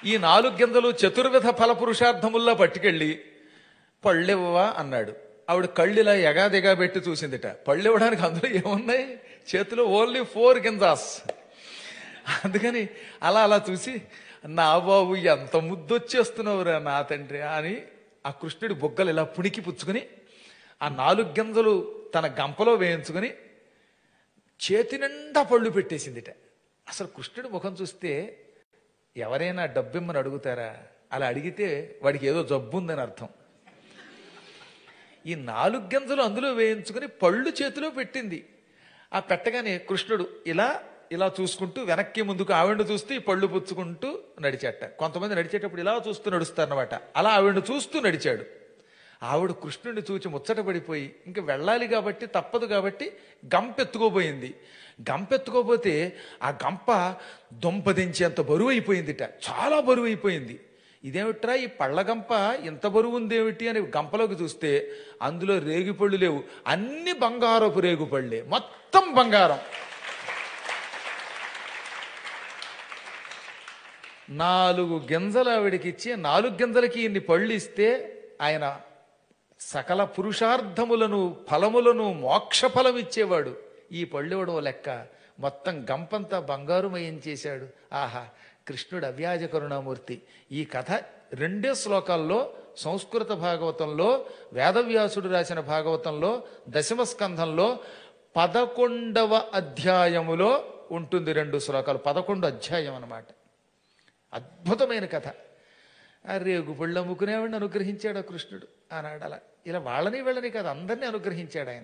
ఈ నాలుగు గింజలు చతుర్విధ ఫల పురుషార్థముల్లో పట్టుకెళ్ళి పళ్ళివ్వవా అన్నాడు ఆవిడ కళ్ళిలా ఎగాదిగా పెట్టి చూసిందిట పళ్ళు ఇవ్వడానికి అందులో ఏమున్నాయి చేతిలో ఓన్లీ ఫోర్ గింజాస్ అందుకని అలా అలా చూసి నా బాబు ఎంత ముద్దొచ్చేస్తున్నావురా నా తండ్రి అని ఆ కృష్ణుడి బొగ్గలు ఇలా పుణికి పుచ్చుకుని ఆ నాలుగు గింజలు తన గంపలో వేయించుకుని చేతి నిండా పళ్ళు పెట్టేసిందిట అసలు కృష్ణుడి ముఖం చూస్తే ఎవరైనా డబ్బిమ్మని అడుగుతారా అలా అడిగితే వాడికి ఏదో జబ్బు ఉందని అర్థం ఈ నాలుగు గింజలు అందులో వేయించుకుని పళ్ళు చేతిలో పెట్టింది ఆ పెట్టగానే కృష్ణుడు ఇలా ఇలా చూసుకుంటూ వెనక్కి ముందుకు ఆవిడ చూస్తూ ఈ పళ్ళు పుచ్చుకుంటూ నడిచేట కొంతమంది నడిచేటప్పుడు ఇలా చూస్తూ నడుస్తారనమాట అలా ఆవిడ చూస్తూ నడిచాడు ఆవిడ కృష్ణుడిని చూచి ముచ్చట పడిపోయి ఇంక వెళ్ళాలి కాబట్టి తప్పదు కాబట్టి గంపెత్తుకోబోయింది గంపెత్తుకోపోతే ఆ గంప దొంపదించేంత బరువు అయిపోయిందిట చాలా బరువు అయిపోయింది ఇదేమిట్రా ఈ పళ్ళ గంప ఇంత బరువు ఉందేమిటి అని గంపలోకి చూస్తే అందులో రేగిపళ్ళు లేవు అన్ని బంగారపు రేగుపళ్ళే మొత్తం బంగారం నాలుగు గింజలు ఆవిడకిచ్చి నాలుగు గింజలకి ఇన్ని పళ్ళు ఇస్తే ఆయన సకల పురుషార్థములను ఫలములను మోక్ష ఫలం ఇచ్చేవాడు ఈ పళ్ళు ఇవ్వడం లెక్క మొత్తం గంపంతా బంగారుమయం చేశాడు ఆహా కృష్ణుడు అవ్యాజ కరుణామూర్తి ఈ కథ రెండే శ్లోకాల్లో సంస్కృత భాగవతంలో వేదవ్యాసుడు రాసిన భాగవతంలో దశమ స్కంధంలో పదకొండవ అధ్యాయములో ఉంటుంది రెండు శ్లోకాలు పదకొండు అధ్యాయం అన్నమాట అద్భుతమైన కథ ఆ రేగు పళ్ళు అమ్ముకునేవాడిని అనుగ్రహించాడు ఆ కృష్ణుడు ఆనాడు అలా ఇలా వాళ్ళని వీళ్ళని కాదు అందరినీ అనుగ్రహించాడు ఆయన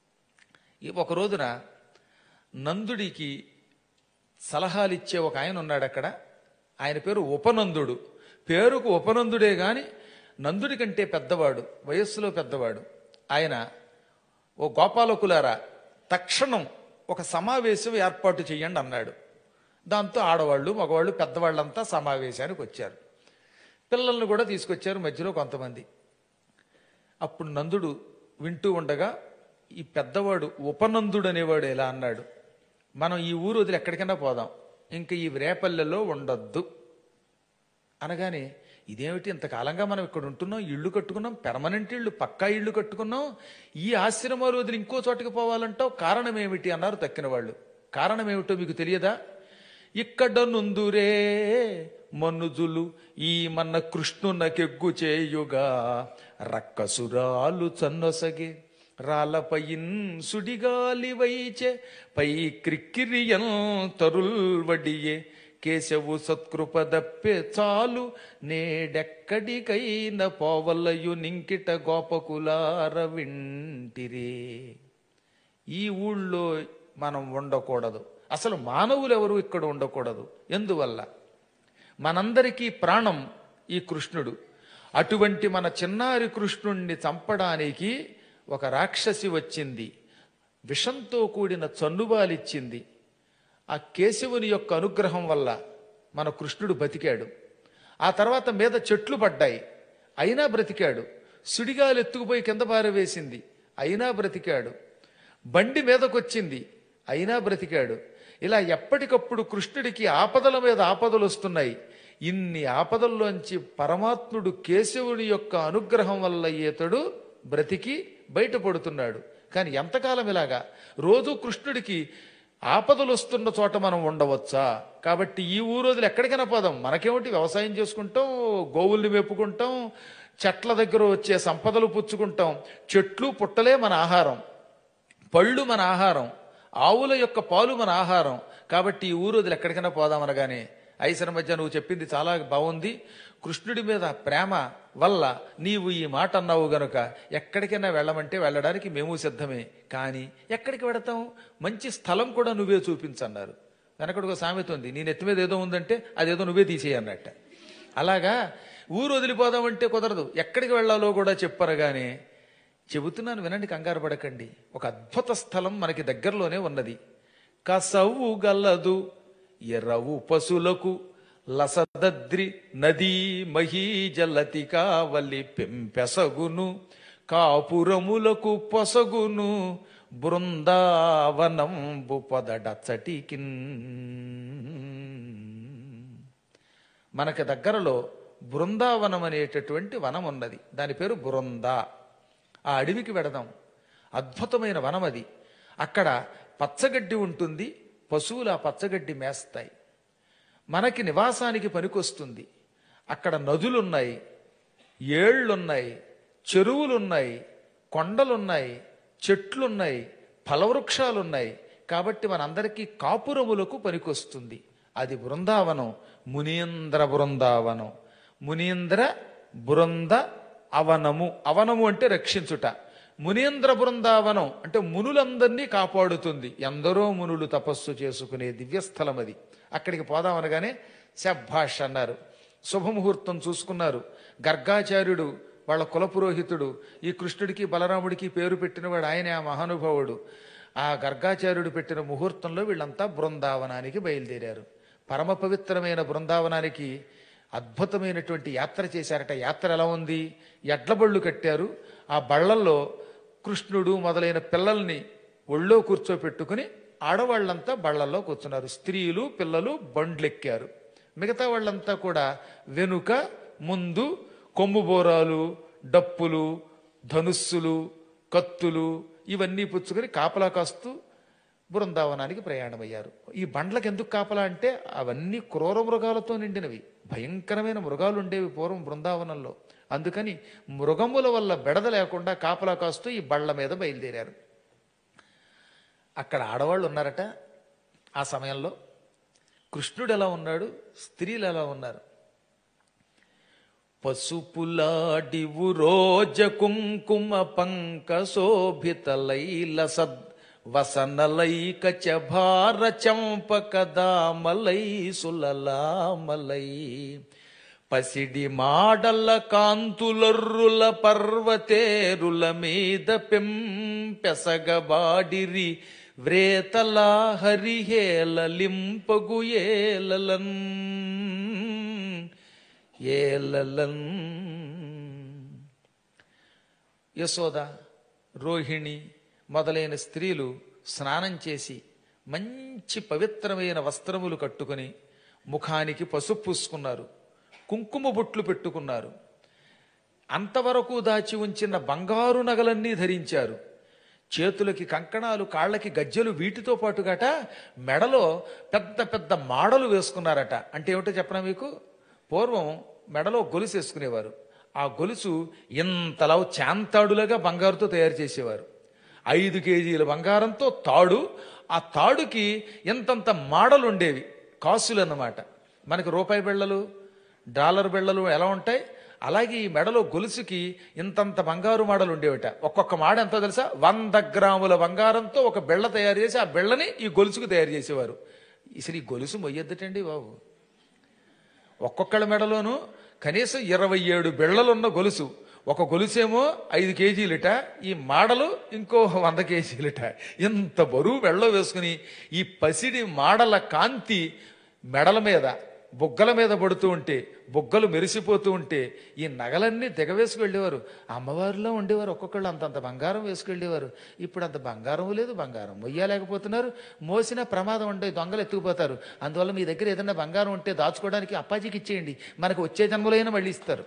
ఈ ఒక రోజున నందుడికి సలహాలు ఇచ్చే ఒక ఆయన ఉన్నాడు అక్కడ ఆయన పేరు ఉపనందుడు పేరుకు ఉపనందుడే గాని నందుడి కంటే పెద్దవాడు వయస్సులో పెద్దవాడు ఆయన ఓ గోపాలకులారా తక్షణం ఒక సమావేశం ఏర్పాటు చేయండి అన్నాడు దాంతో ఆడవాళ్ళు మగవాళ్ళు పెద్దవాళ్ళంతా సమావేశానికి వచ్చారు పిల్లల్ని కూడా తీసుకొచ్చారు మధ్యలో కొంతమంది అప్పుడు నందుడు వింటూ ఉండగా ఈ పెద్దవాడు ఉపనందుడు అనేవాడు ఎలా అన్నాడు మనం ఈ ఊరు వదిలి ఎక్కడికైనా పోదాం ఇంకా ఈ రేపల్లెలో ఉండొద్దు అనగానే ఇదేమిటి ఇంతకాలంగా మనం ఇక్కడ ఉంటున్నాం ఇళ్ళు కట్టుకున్నాం పెర్మనెంట్ ఇళ్ళు పక్కా ఇళ్ళు కట్టుకున్నాం ఈ ఆశ్రమాలు వదిలి ఇంకో చోటకి పోవాలంటావు కారణం ఏమిటి అన్నారు తక్కిన వాళ్ళు కారణం ఏమిటో మీకు తెలియదా ఇక్కడ నుందురే మనుజులు ఈ మన్న కృష్ణునకెగ్గు చేయుగా రక్కసురాలు చన్నొసగే రాలపయిన్ సుడిగాలి వైచే పై క్రిక్కిరియన్ తరుల్ వడియే కేశవు సత్కృపదప్పే చాలు నేడెక్కడికైన పోవలయు నింకిట గోపకులార వింటిరే ఈ ఊళ్ళో మనం ఉండకూడదు అసలు మానవులు ఎవరు ఇక్కడ ఉండకూడదు ఎందువల్ల మనందరికీ ప్రాణం ఈ కృష్ణుడు అటువంటి మన చిన్నారి కృష్ణుణ్ణి చంపడానికి ఒక రాక్షసి వచ్చింది విషంతో కూడిన చన్నుబాలిచ్చింది ఆ కేశవుని యొక్క అనుగ్రహం వల్ల మన కృష్ణుడు బతికాడు ఆ తర్వాత మీద చెట్లు పడ్డాయి అయినా బ్రతికాడు సుడిగాలు ఎత్తుకుపోయి కింద పారవేసింది అయినా బ్రతికాడు బండి మీదకొచ్చింది అయినా బ్రతికాడు ఇలా ఎప్పటికప్పుడు కృష్ణుడికి ఆపదల మీద ఆపదలు వస్తున్నాయి ఇన్ని ఆపదల్లోంచి పరమాత్ముడు కేశవుని యొక్క అనుగ్రహం వల్ల ఈతడు బ్రతికి బయటపడుతున్నాడు కానీ ఎంతకాలం ఇలాగా రోజు కృష్ణుడికి ఆపదలు వస్తున్న చోట మనం ఉండవచ్చా కాబట్టి ఈ ఊరు వదిలి ఎక్కడికైనా పోదాం మనకేమిటి వ్యవసాయం చేసుకుంటాం గోవుల్ని మేపుకుంటాం చెట్ల దగ్గర వచ్చే సంపదలు పుచ్చుకుంటాం చెట్లు పుట్టలే మన ఆహారం పళ్ళు మన ఆహారం ఆవుల యొక్క పాలు మన ఆహారం కాబట్టి ఈ ఊరు వదిలి ఎక్కడికైనా పోదామనగానే ఐసర మధ్య నువ్వు చెప్పింది చాలా బాగుంది కృష్ణుడి మీద ప్రేమ వల్ల నీవు ఈ మాట అన్నావు గనుక ఎక్కడికైనా వెళ్ళమంటే వెళ్ళడానికి మేము సిద్ధమే కానీ ఎక్కడికి వెడతాం మంచి స్థలం కూడా నువ్వే చూపించన్నారు వెనకడు ఒక సామెత ఉంది నీ నెత్తి మీద ఏదో ఉందంటే అదేదో నువ్వే తీసేయి అన్నట్ట అలాగా ఊరు వదిలిపోదామంటే కుదరదు ఎక్కడికి వెళ్ళాలో కూడా చెప్పరగానే చెబుతున్నాను వినండి కంగారు పడకండి ఒక అద్భుత స్థలం మనకి దగ్గరలోనే ఉన్నది కసవు గల్లదు ఎర్రవు పశులకు లసదద్రి నదీ మహీజలతి కావలి పెంపెసగును కాపురములకు పొసగును బృందావనంబు పొదడచటికిన్ మనకి దగ్గరలో బృందావనం అనేటటువంటి వనం ఉన్నది దాని పేరు బృందా ఆ అడవికి వెడదాం అద్భుతమైన వనం అది అక్కడ పచ్చగడ్డి ఉంటుంది పశువులు ఆ పచ్చగడ్డి మేస్తాయి మనకి నివాసానికి పనికొస్తుంది అక్కడ నదులున్నాయి ఏళ్లున్నాయి చెరువులున్నాయి కొండలున్నాయి చెట్లున్నాయి ఫలవృక్షాలున్నాయి కాబట్టి మనందరికీ కాపురములకు పనికొస్తుంది అది బృందావనం మునీంద్ర బృందావనం మునీంద్ర బృంద అవనము అవనము అంటే రక్షించుట మునీంద్ర బృందావనం అంటే మునులందరినీ కాపాడుతుంది ఎందరో మునులు తపస్సు చేసుకునే దివ్యస్థలం అది అక్కడికి పోదామనగానే శభాష్ అన్నారు శుభముహూర్తం చూసుకున్నారు గర్గాచార్యుడు వాళ్ళ కులపురోహితుడు ఈ కృష్ణుడికి బలరాముడికి పేరు పెట్టినవాడు ఆయనే ఆ మహానుభావుడు ఆ గర్గాచార్యుడు పెట్టిన ముహూర్తంలో వీళ్ళంతా బృందావనానికి బయలుదేరారు పరమ పవిత్రమైన బృందావనానికి అద్భుతమైనటువంటి యాత్ర చేశారట యాత్ర ఎలా ఉంది ఎడ్ల బళ్ళు కట్టారు ఆ బళ్ళల్లో కృష్ణుడు మొదలైన పిల్లల్ని ఒళ్ళో కూర్చోపెట్టుకుని ఆడవాళ్ళంతా బళ్ళల్లో కూర్చున్నారు స్త్రీలు పిల్లలు బండ్లెక్కారు మిగతా వాళ్ళంతా కూడా వెనుక ముందు కొమ్ముబోరాలు డప్పులు ధనుస్సులు కత్తులు ఇవన్నీ పుచ్చుకొని కాపలా కాస్తూ బృందావనానికి ప్రయాణమయ్యారు ఈ బండ్లకు ఎందుకు కాపలా అంటే అవన్నీ క్రూర మృగాలతో నిండినవి భయంకరమైన మృగాలు ఉండేవి పూర్వం బృందావనంలో అందుకని మృగముల వల్ల బెడద లేకుండా కాపలా కాస్తూ ఈ బళ్ళ మీద బయలుదేరారు అక్కడ ఆడవాళ్ళు ఉన్నారట ఆ సమయంలో కృష్ణుడు ఎలా ఉన్నాడు స్త్రీలు ఎలా ఉన్నారు పసుపులాడివు రోజ కుంకుమ పంక శోభిత లైల సద్ వసనలైక చభార చంపక దామలై సులలామలై పసిడి మాడల కాంతులర్రుల పర్వతేరుల మీద పెంపెసగబాడిరి వ్రేతల హరిహేల లింపగు ఏలలన్ ఏలలన్ యశోద రోహిణి మొదలైన స్త్రీలు స్నానం చేసి మంచి పవిత్రమైన వస్త్రములు కట్టుకొని ముఖానికి పసుపు పూసుకున్నారు కుంకుమ బొట్లు పెట్టుకున్నారు అంతవరకు దాచి ఉంచిన బంగారు నగలన్నీ ధరించారు చేతులకి కంకణాలు కాళ్ళకి గజ్జెలు వీటితో పాటుగాట మెడలో పెద్ద పెద్ద మాడలు వేసుకున్నారట అంటే ఏమిటో చెప్పనా మీకు పూర్వం మెడలో గొలుసు వేసుకునేవారు ఆ గొలుసు ఇంతలా చాంతాడులుగా బంగారుతో తయారు చేసేవారు ఐదు కేజీల బంగారంతో తాడు ఆ తాడుకి ఎంతంత మాడలు ఉండేవి కాసులు అన్నమాట మనకి రూపాయి బిళ్ళలు డాలర్ బిళ్ళలు ఎలా ఉంటాయి అలాగే ఈ మెడలో గొలుసుకి ఇంతంత బంగారు మాడలు ఉండేవిట ఒక్కొక్క మాడ ఎంతో తెలుసా వంద గ్రాముల బంగారంతో ఒక బిళ్ళ తయారు చేసి ఆ బిళ్ళని ఈ గొలుసుకు తయారు చేసేవారు అసలు ఈ గొలుసు మొయ్యొద్దటండి బాబు ఒక్కొక్కళ్ళ మెడలోనూ కనీసం ఇరవై ఏడు బిళ్ళలున్న గొలుసు ఒక గొలుసేమో ఐదు కేజీలట ఈ మాడలు ఇంకో వంద కేజీలట ఇంత బరువు మెడలో వేసుకుని ఈ పసిడి మాడల కాంతి మెడల మీద బుగ్గల మీద పడుతూ ఉంటే బుగ్గలు మెరిసిపోతూ ఉంటే ఈ నగలన్నీ దిగవేసుకు వెళ్ళేవారు అమ్మవారిలో ఉండేవారు ఒక్కొక్కళ్ళు అంతంత బంగారం వేసుకెళ్ళేవారు ఇప్పుడు అంత బంగారం లేదు బంగారం మొయ్యలేకపోతున్నారు మోసిన ప్రమాదం ఉండే దొంగలు ఎత్తుకుపోతారు అందువల్ల మీ దగ్గర ఏదైనా బంగారం ఉంటే దాచుకోవడానికి అప్పాజీకి ఇచ్చేయండి మనకు వచ్చే జన్మలైనా మళ్ళీ ఇస్తారు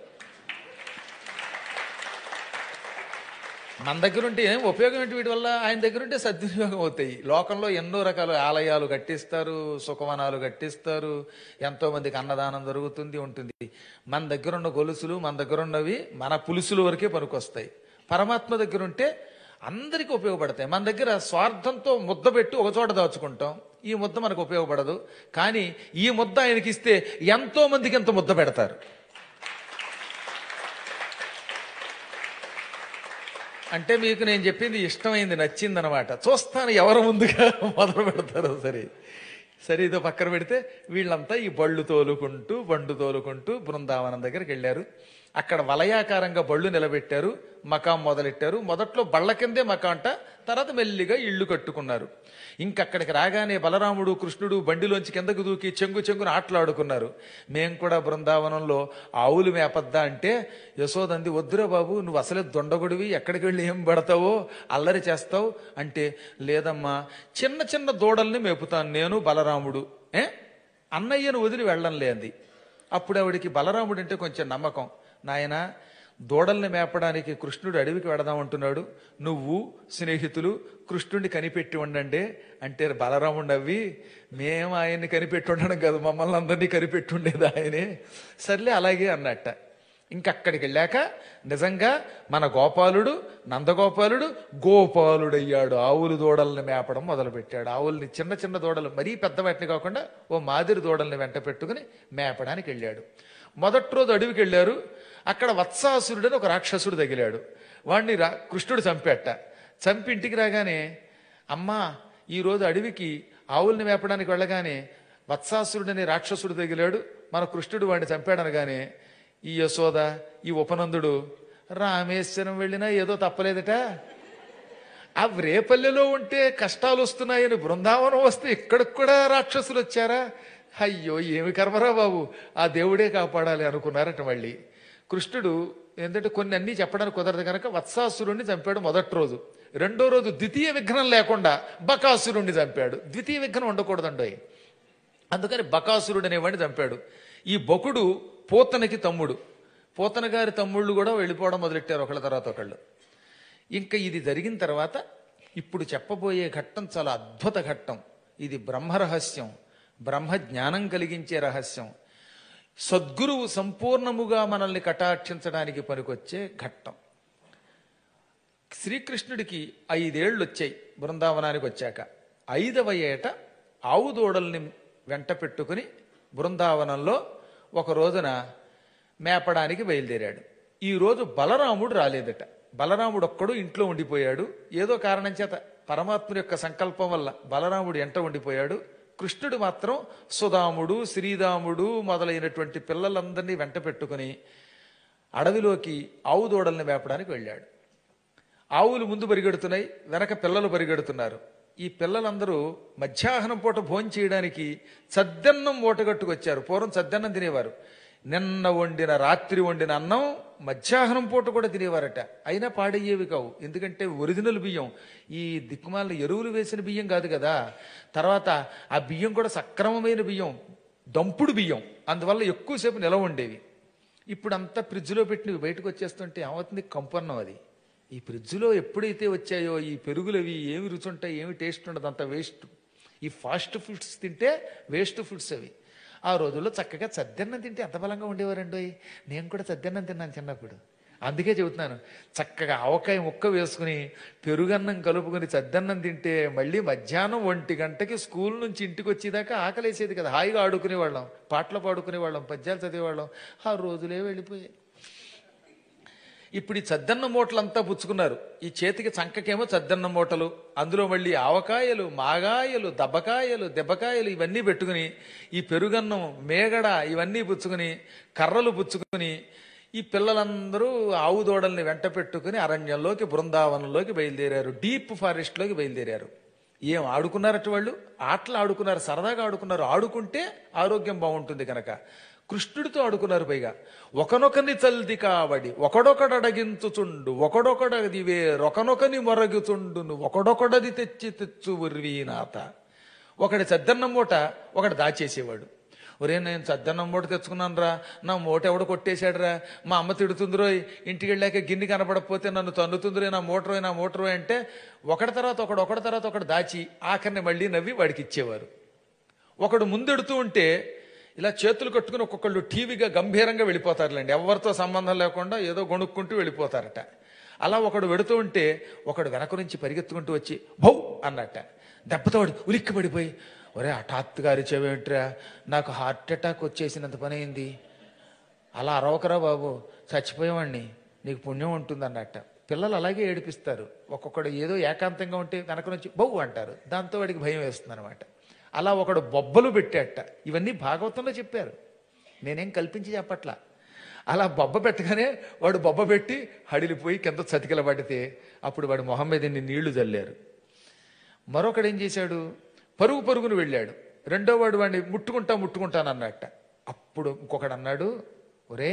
మన దగ్గర ఉంటే ఏం ఉపయోగం ఏంటి వీటి వల్ల ఆయన దగ్గర ఉంటే సద్వినియోగం అవుతాయి లోకంలో ఎన్నో రకాల ఆలయాలు కట్టిస్తారు సుఖవనాలు కట్టిస్తారు ఎంతో మందికి అన్నదానం జరుగుతుంది ఉంటుంది మన దగ్గర ఉన్న గొలుసులు మన దగ్గర ఉన్నవి మన పులుసుల వరకే పనికొస్తాయి పరమాత్మ దగ్గర ఉంటే అందరికీ ఉపయోగపడతాయి మన దగ్గర స్వార్థంతో ముద్ద పెట్టి ఒక చోట దాచుకుంటాం ఈ ముద్ద మనకు ఉపయోగపడదు కానీ ఈ ముద్ద ఆయనకి ఇస్తే ఎంతో మందికి ఎంత ముద్ద పెడతారు అంటే మీకు నేను చెప్పింది ఇష్టమైంది నచ్చింది అనమాట చూస్తాను ఎవరు ముందుగా మొదలు పెడతారో సరే సరే ఇదో పక్కన పెడితే వీళ్ళంతా ఈ బళ్ళు తోలుకుంటూ బండు తోలుకుంటూ బృందావనం దగ్గరికి వెళ్ళారు అక్కడ వలయాకారంగా బళ్ళు నిలబెట్టారు మకాం మొదలెట్టారు మొదట్లో బళ్ళ కిందే మకాంట తర్వాత మెల్లిగా ఇళ్ళు కట్టుకున్నారు ఇంకక్కడికి రాగానే బలరాముడు కృష్ణుడు బండిలోంచి కిందకు దూకి చెంగు చెంగును ఆటలాడుకున్నారు మేం కూడా బృందావనంలో ఆవులు మేపద్దా అంటే యశోదంది వద్దురా బాబు నువ్వు అసలే దొండగుడివి ఎక్కడికి వెళ్ళి ఏం పడతావో అల్లరి చేస్తావు అంటే లేదమ్మా చిన్న చిన్న దూడల్ని మేపుతాను నేను బలరాముడు ఏ అన్నయ్యను వదిలి వెళ్ళం లేంది అప్పుడు ఆవిడికి బలరాముడు అంటే కొంచెం నమ్మకం నాయన దూడల్ని మేపడానికి కృష్ణుడు అడవికి వెడదామంటున్నాడు నువ్వు స్నేహితులు కృష్ణుడిని కనిపెట్టి ఉండండి అంటే బలరాముడు నవ్వి మేము ఆయన్ని కనిపెట్టి ఉండడం కాదు మమ్మల్ని అందరినీ కనిపెట్టి ఉండేది ఆయనే సర్లే అలాగే అన్నట్ట ఇంకక్కడికి వెళ్ళాక నిజంగా మన గోపాలుడు నందగోపాలుడు గోపాలుడయ్యాడు ఆవులు దూడల్ని మేపడం మొదలుపెట్టాడు ఆవుల్ని చిన్న చిన్న దూడలు మరీ పెద్ద వాటిని కాకుండా ఓ మాదిరి దూడల్ని వెంట పెట్టుకుని మేపడానికి వెళ్ళాడు మొదటి రోజు అడవికి వెళ్ళారు అక్కడ వత్సాసురుడని ఒక రాక్షసుడు తగిలాడు వాడిని రా కృష్ణుడు చంపేట చంపి ఇంటికి రాగానే అమ్మా ఈరోజు అడవికి ఆవుల్ని మేపడానికి వెళ్ళగానే వత్సాసురుడని రాక్షసుడు తగిలాడు మన కృష్ణుడు వాడిని చంపాడనగానే ఈ యశోద ఈ ఉపనందుడు రామేశ్వరం వెళ్ళినా ఏదో తప్పలేదట ఆ రేపల్లెలో ఉంటే కష్టాలు వస్తున్నాయని బృందావనం వస్తే ఇక్కడికి కూడా రాక్షసులు వచ్చారా అయ్యో ఏమి కర్మరా బాబు ఆ దేవుడే కాపాడాలి అనుకున్నారట మళ్ళీ కృష్ణుడు ఏంటంటే కొన్ని అన్నీ చెప్పడానికి కుదరదు కనుక వత్సాసురుణ్ణి చంపాడు మొదటి రోజు రెండో రోజు ద్వితీయ విఘ్నం లేకుండా బకాసురుణ్ణి చంపాడు ద్వితీయ విఘ్నం ఉండకూడదండోయ్ అందుకని బకాసురుడు అనేవాడిని చంపాడు ఈ బకుడు పోతనకి తమ్ముడు పోతన గారి తమ్ముళ్ళు కూడా వెళ్ళిపోవడం మొదలెట్టారు ఒకళ్ళ తర్వాత ఒకళ్ళు ఇంకా ఇది జరిగిన తర్వాత ఇప్పుడు చెప్పబోయే ఘట్టం చాలా అద్భుత ఘట్టం ఇది బ్రహ్మ రహస్యం బ్రహ్మ జ్ఞానం కలిగించే రహస్యం సద్గురువు సంపూర్ణముగా మనల్ని కటాక్షించడానికి పనికొచ్చే ఘట్టం శ్రీకృష్ణుడికి ఐదేళ్లు వచ్చాయి బృందావనానికి వచ్చాక ఐదవ ఏట ఆవు దూడల్ని వెంట పెట్టుకుని బృందావనంలో ఒక రోజున మేపడానికి బయలుదేరాడు ఈ రోజు బలరాముడు రాలేదట బలరాముడు ఒక్కడు ఇంట్లో ఉండిపోయాడు ఏదో కారణం చేత పరమాత్ముడి యొక్క సంకల్పం వల్ల బలరాముడు ఎంట ఉండిపోయాడు కృష్ణుడు మాత్రం సుధాముడు శ్రీరాముడు మొదలైనటువంటి పిల్లలందరినీ వెంట పెట్టుకుని అడవిలోకి ఆవు దూడల్ని మేపడానికి వెళ్ళాడు ఆవులు ముందు పరిగెడుతున్నాయి వెనక పిల్లలు పరిగెడుతున్నారు ఈ పిల్లలందరూ మధ్యాహ్నం పూట భోజనం చేయడానికి చద్దన్నం మూటగట్టుకొచ్చారు పూర్వం చద్దన్నం తినేవారు నిన్న వండిన రాత్రి వండిన అన్నం మధ్యాహ్నం పూట కూడా తినేవారట అయినా పాడయ్యేవి కావు ఎందుకంటే ఒరిజినల్ బియ్యం ఈ దిక్కుమాల ఎరువులు వేసిన బియ్యం కాదు కదా తర్వాత ఆ బియ్యం కూడా సక్రమమైన బియ్యం దంపుడు బియ్యం అందువల్ల ఎక్కువసేపు నిలవ ఉండేవి ఇప్పుడు అంతా ఫ్రిడ్జ్లో పెట్టినవి బయటకు వచ్చేస్తుంటే ఏమవుతుంది కంపన్నం అది ఈ ఫ్రిడ్జ్లో ఎప్పుడైతే వచ్చాయో ఈ పెరుగులు అవి ఏమి రుచి ఉంటాయి ఏమి టేస్ట్ ఉండదు అంత వేస్ట్ ఈ ఫాస్ట్ ఫుడ్స్ తింటే వేస్ట్ ఫుడ్స్ అవి ఆ రోజుల్లో చక్కగా చద్దన్నం తింటే ఎంత బలంగా ఉండేవారండి నేను కూడా చద్దన్నం తిన్నాను చిన్నప్పుడు అందుకే చెబుతున్నాను చక్కగా ఆవకాయ ముక్క వేసుకుని పెరుగన్నం కలుపుకొని చద్దన్నం తింటే మళ్ళీ మధ్యాహ్నం ఒంటి గంటకి స్కూల్ నుంచి ఇంటికి వచ్చేదాకా ఆకలేసేది కదా హాయిగా ఆడుకునేవాళ్ళం పాటలు పాడుకునేవాళ్ళం పద్యాలు చదివేవాళ్ళం ఆ రోజులే వెళ్ళిపోయాయి ఇప్పుడు ఈ చద్దన్న మూటలంతా పుచ్చుకున్నారు ఈ చేతికి చంకకేమో చద్దన్న మూటలు అందులో మళ్ళీ ఆవకాయలు మాగాయలు దబ్బకాయలు దెబ్బకాయలు ఇవన్నీ పెట్టుకుని ఈ పెరుగన్నం మేగడ ఇవన్నీ పుచ్చుకుని కర్రలు పుచ్చుకుని ఈ పిల్లలందరూ ఆవు దూడల్ని వెంట పెట్టుకుని అరణ్యంలోకి బృందావనంలోకి బయలుదేరారు డీప్ ఫారెస్ట్లోకి బయలుదేరారు ఏం ఆడుకున్నారట వాళ్ళు ఆటలు ఆడుకున్నారు సరదాగా ఆడుకున్నారు ఆడుకుంటే ఆరోగ్యం బాగుంటుంది కనుక కృష్ణుడితో ఆడుకున్నారు పైగా ఒకనొకని చల్ది కావడి ఒకడొకడు అడగించుచుండు ఒకడొకడది వేరొకనొకని మొరగుచుండును ఒకడొకడది తెచ్చి తెచ్చు ఉర్వీనాథ ఒకడి చద్దన్నం మూట ఒకటి దాచేసేవాడు ఒరే నేను చద్దన్నం మూట తెచ్చుకున్నాను రా నా మూట ఎవడ కొట్టేశాడురా మా అమ్మ తిడుతుందిరోయ్ ఇంటికి వెళ్ళాక గిన్నె కనపడకపోతే నన్ను తన్నుతుందిరే నా మోటరోయ్ నా మోటరోయ్ అంటే ఒకటి తర్వాత ఒకడు ఒకటి తర్వాత ఒకడు దాచి ఆఖరిని మళ్ళీ నవ్వి వాడికి ఇచ్చేవారు ఒకడు ముందెడుతూ ఉంటే ఇలా చేతులు కట్టుకుని ఒక్కొక్కళ్ళు టీవీగా గంభీరంగా వెళ్ళిపోతారులేండి ఎవరితో సంబంధం లేకుండా ఏదో గొణుక్కుంటూ వెళ్ళిపోతారట అలా ఒకడు వెడుతూ ఉంటే ఒకడు వెనక నుంచి పరిగెత్తుకుంటూ వచ్చి భౌ అన్నట్ట దెబ్బతో వాడు ఉలిక్కి పడిపోయి ఒరే హఠాత్తుగా అరిచేవేంట్రా నాకు హార్ట్ అటాక్ వచ్చేసినంత పని అయింది అలా అరవకరా బాబు చచ్చిపోయేవాడిని నీకు పుణ్యం ఉంటుంది అన్నట్ట పిల్లలు అలాగే ఏడిపిస్తారు ఒక్కొక్కడు ఏదో ఏకాంతంగా ఉంటే వెనక నుంచి బౌ అంటారు దాంతో వాడికి భయం వేస్తుంది అనమాట అలా ఒకడు బొబ్బలు పెట్టేట ఇవన్నీ భాగవతంలో చెప్పారు నేనేం కల్పించి చెప్పట్లా అలా బొబ్బ పెట్టగానే వాడు బొబ్బ పెట్టి హడిలిపోయి కింద చతికిల పడితే అప్పుడు వాడు మొహం మీద ఇన్ని నీళ్లు చల్లారు మరొకడు ఏం చేశాడు పరుగు పరుగును వెళ్ళాడు రెండో వాడు వాడిని ముట్టుకుంటా ముట్టుకుంటాను అన్నట్ట అప్పుడు ఇంకొకడు అన్నాడు ఒరే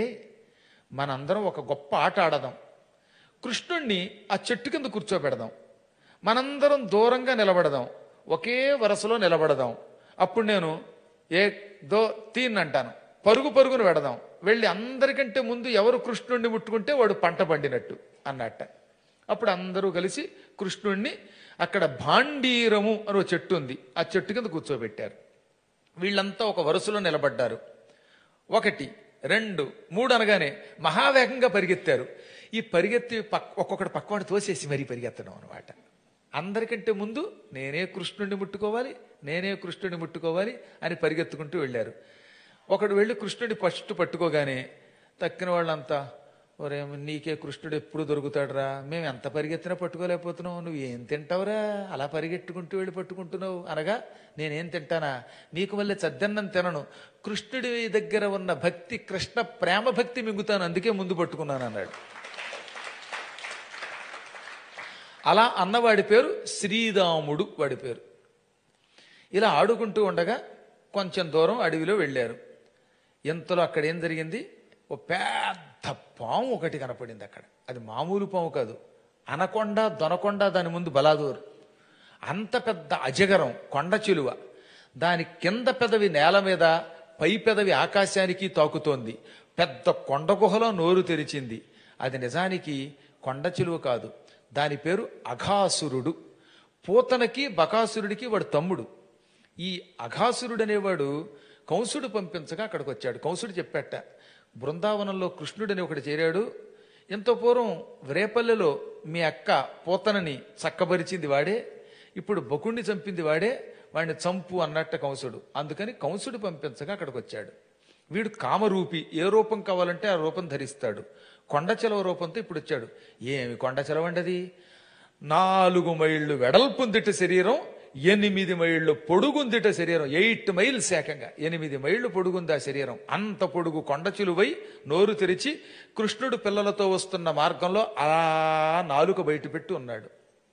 మనందరం ఒక గొప్ప ఆట ఆడదాం కృష్ణుణ్ణి ఆ చెట్టు కింద కూర్చోబెడదాం మనందరం దూరంగా నిలబడదాం ఒకే వరుసలో నిలబడదాం అప్పుడు నేను ఏ దో తీన్ అంటాను పరుగు పరుగును వెడదాం వెళ్ళి అందరికంటే ముందు ఎవరు కృష్ణుడిని ముట్టుకుంటే వాడు పంట పండినట్టు అన్నట్ట అప్పుడు అందరూ కలిసి కృష్ణుణ్ణి అక్కడ భాండీరము అని ఒక చెట్టు ఉంది ఆ చెట్టు కింద కూర్చోబెట్టారు వీళ్ళంతా ఒక వరుసలో నిలబడ్డారు ఒకటి రెండు మూడు అనగానే మహావేగంగా పరిగెత్తారు ఈ పరిగెత్తి పక్ ఒక్కొక్కటి పక్కవాడు తోసేసి మరీ పరిగెత్తడం అనమాట అందరికంటే ముందు నేనే కృష్ణుడిని ముట్టుకోవాలి నేనే కృష్ణుడిని ముట్టుకోవాలి అని పరిగెత్తుకుంటూ వెళ్ళారు ఒకడు వెళ్ళి కృష్ణుడి ఫస్ట్ పట్టుకోగానే తక్కిన వాళ్ళంతా ఒరే నీకే కృష్ణుడు ఎప్పుడు దొరుకుతాడురా మేము ఎంత పరిగెత్తినా పట్టుకోలేకపోతున్నావు నువ్వు ఏం తింటావురా అలా పరిగెట్టుకుంటూ వెళ్ళి పట్టుకుంటున్నావు అనగా నేనేం తింటానా నీకు మళ్ళీ చద్దన్నం తినను కృష్ణుడి దగ్గర ఉన్న భక్తి కృష్ణ ప్రేమ భక్తి మింగుతాను అందుకే ముందు పట్టుకున్నాను అన్నాడు అలా అన్నవాడి పేరు శ్రీరాముడు వాడి పేరు ఇలా ఆడుకుంటూ ఉండగా కొంచెం దూరం అడవిలో వెళ్ళారు ఇంతలో అక్కడ ఏం జరిగింది ఓ పెద్ద పాము ఒకటి కనపడింది అక్కడ అది మామూలు పాము కాదు అనకొండ దొనకొండ దాని ముందు బలాదూరు అంత పెద్ద అజగరం కొండ చిలువ దాని కింద పెదవి నేల మీద పై పెదవి ఆకాశానికి తాకుతోంది పెద్ద కొండ గుహలో నోరు తెరిచింది అది నిజానికి కొండ చిలువ కాదు దాని పేరు అఘాసురుడు పూతనకి బకాసురుడికి వాడు తమ్ముడు ఈ అఘాసురుడు అనేవాడు కంసుడు పంపించగా అక్కడికి వచ్చాడు కంసుడు చెప్పాట బృందావనంలో కృష్ణుడని ఒకటి చేరాడు ఎంతో పూర్వం రేపల్లెలో మీ అక్క పోతనని చక్కబరిచింది వాడే ఇప్పుడు బకుణ్ణి చంపింది వాడే వాడిని చంపు అన్నట్ట కంసుడు అందుకని కంసుడు పంపించగా అక్కడికి వచ్చాడు వీడు కామరూపి ఏ రూపం కావాలంటే ఆ రూపం ధరిస్తాడు కొండ చెలవ రూపంతో ఇప్పుడు వచ్చాడు ఏమి కొండ చెలవండది నాలుగు మైళ్ళు వెడల్పుందిట శరీరం ఎనిమిది మైళ్ళు పొడుగుందిట శరీరం ఎయిట్ మైల్స్ ఏకంగా ఎనిమిది మైళ్ళు పొడుగుంది ఆ శరీరం అంత పొడుగు కొండ చిలువై నోరు తెరిచి కృష్ణుడు పిల్లలతో వస్తున్న మార్గంలో అలా నాలుక బయట పెట్టి ఉన్నాడు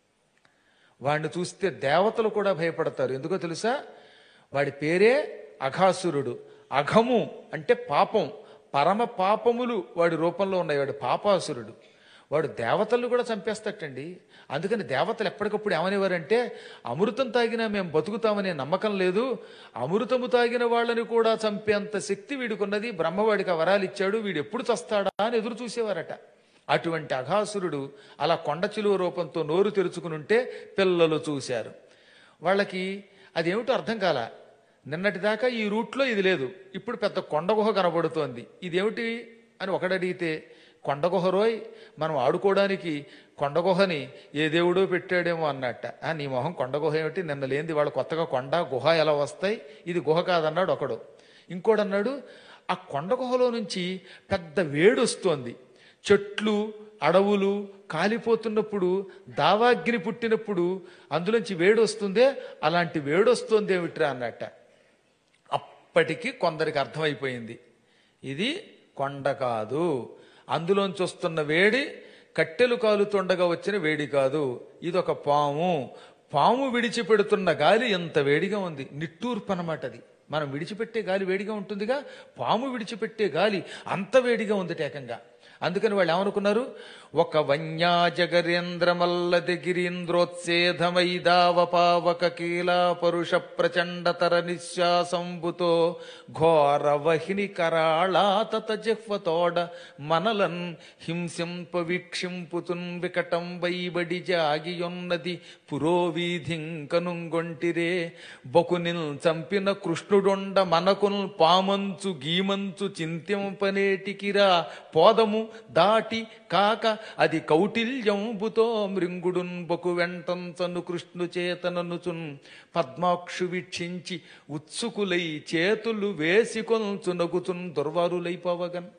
వాడిని చూస్తే దేవతలు కూడా భయపడతారు ఎందుకో తెలుసా వాడి పేరే అఘాసురుడు అఘము అంటే పాపం పరమ పాపములు వాడి రూపంలో ఉన్నాయి వాడు పాపాసురుడు వాడు దేవతలను కూడా చంపేస్తటండి అందుకని దేవతలు ఎప్పటికప్పుడు ఏమనేవారంటే అమృతం తాగినా మేము బతుకుతామనే నమ్మకం లేదు అమృతము తాగిన వాళ్ళని కూడా చంపేంత శక్తి వీడికున్నది బ్రహ్మవాడికి ఆ వరాలు ఇచ్చాడు వీడు ఎప్పుడు చస్తాడా అని ఎదురు చూసేవారట అటువంటి అఘాసురుడు అలా కొండ చిలువ రూపంతో నోరు తెరుచుకుని ఉంటే పిల్లలు చూశారు వాళ్ళకి అదేమిటో అర్థం కాల నిన్నటిదాకా ఈ రూట్లో ఇది లేదు ఇప్పుడు పెద్ద కొండ గుహ కనబడుతోంది ఇదేమిటి అని ఒకడడిగితే కొండ గుహ రోయ్ మనం ఆడుకోవడానికి కొండ గుహని ఏ దేవుడో పెట్టాడేమో అన్నట్ట "ఆ, నీ మొహం కొండ గుహ ఏమిటి నిన్న లేనిది వాళ్ళు కొత్తగా కొండ గుహ ఎలా వస్తాయి ఇది గుహ కాదన్నాడు ఒకడు ఇంకోడు అన్నాడు ఆ కొండ గుహలో నుంచి పెద్ద వేడి వస్తోంది చెట్లు అడవులు కాలిపోతున్నప్పుడు దావాగ్ని పుట్టినప్పుడు అందులోంచి వేడి వస్తుందే అలాంటి వేడి వస్తుంది ఏమిట్రా అన్నట్ట అప్పటికి కొందరికి అర్థమైపోయింది ఇది కొండ కాదు అందులోంచి వస్తున్న వేడి కట్టెలు కాలుతుండగా వచ్చిన వేడి కాదు ఇదొక పాము పాము విడిచిపెడుతున్న గాలి ఎంత వేడిగా ఉంది నిట్టూర్పు అన్నమాట అది మనం విడిచిపెట్టే గాలి వేడిగా ఉంటుందిగా పాము విడిచిపెట్టే గాలి అంత వేడిగా ఉంది ఏకంగా అందుకని వాళ్ళు ఏమనుకున్నారు ఒక వన్యా జగరేంద్రమల్లది గిరీంద్రోత్సేధమైదావపావక కీలా పరుష ప్రచండతర నిశ్వాసంబుతో ఘోర వహిని కరాళాతత జిహ్వతోడ మనలన్ హింసింప వీక్షింపుతున్ వికటం వైబడి జాగియున్నది పురోవీధింకనుంగొంటిరే బకునిల్ చంపిన కృష్ణుడొండ మనకున్ పామంచు గీమంచు చింతింపనేటికిరా పోదము దాటి కాక అది కౌటిల్యంబుతో మృంగుడున్ బకు వెంటంచను కృష్ణు చేతననుచున్ పద్మాక్షు వీక్షించి ఉత్సుకులై చేతులు వేసి కొల్చునగుచున్ దుర్వారులైపోవగన్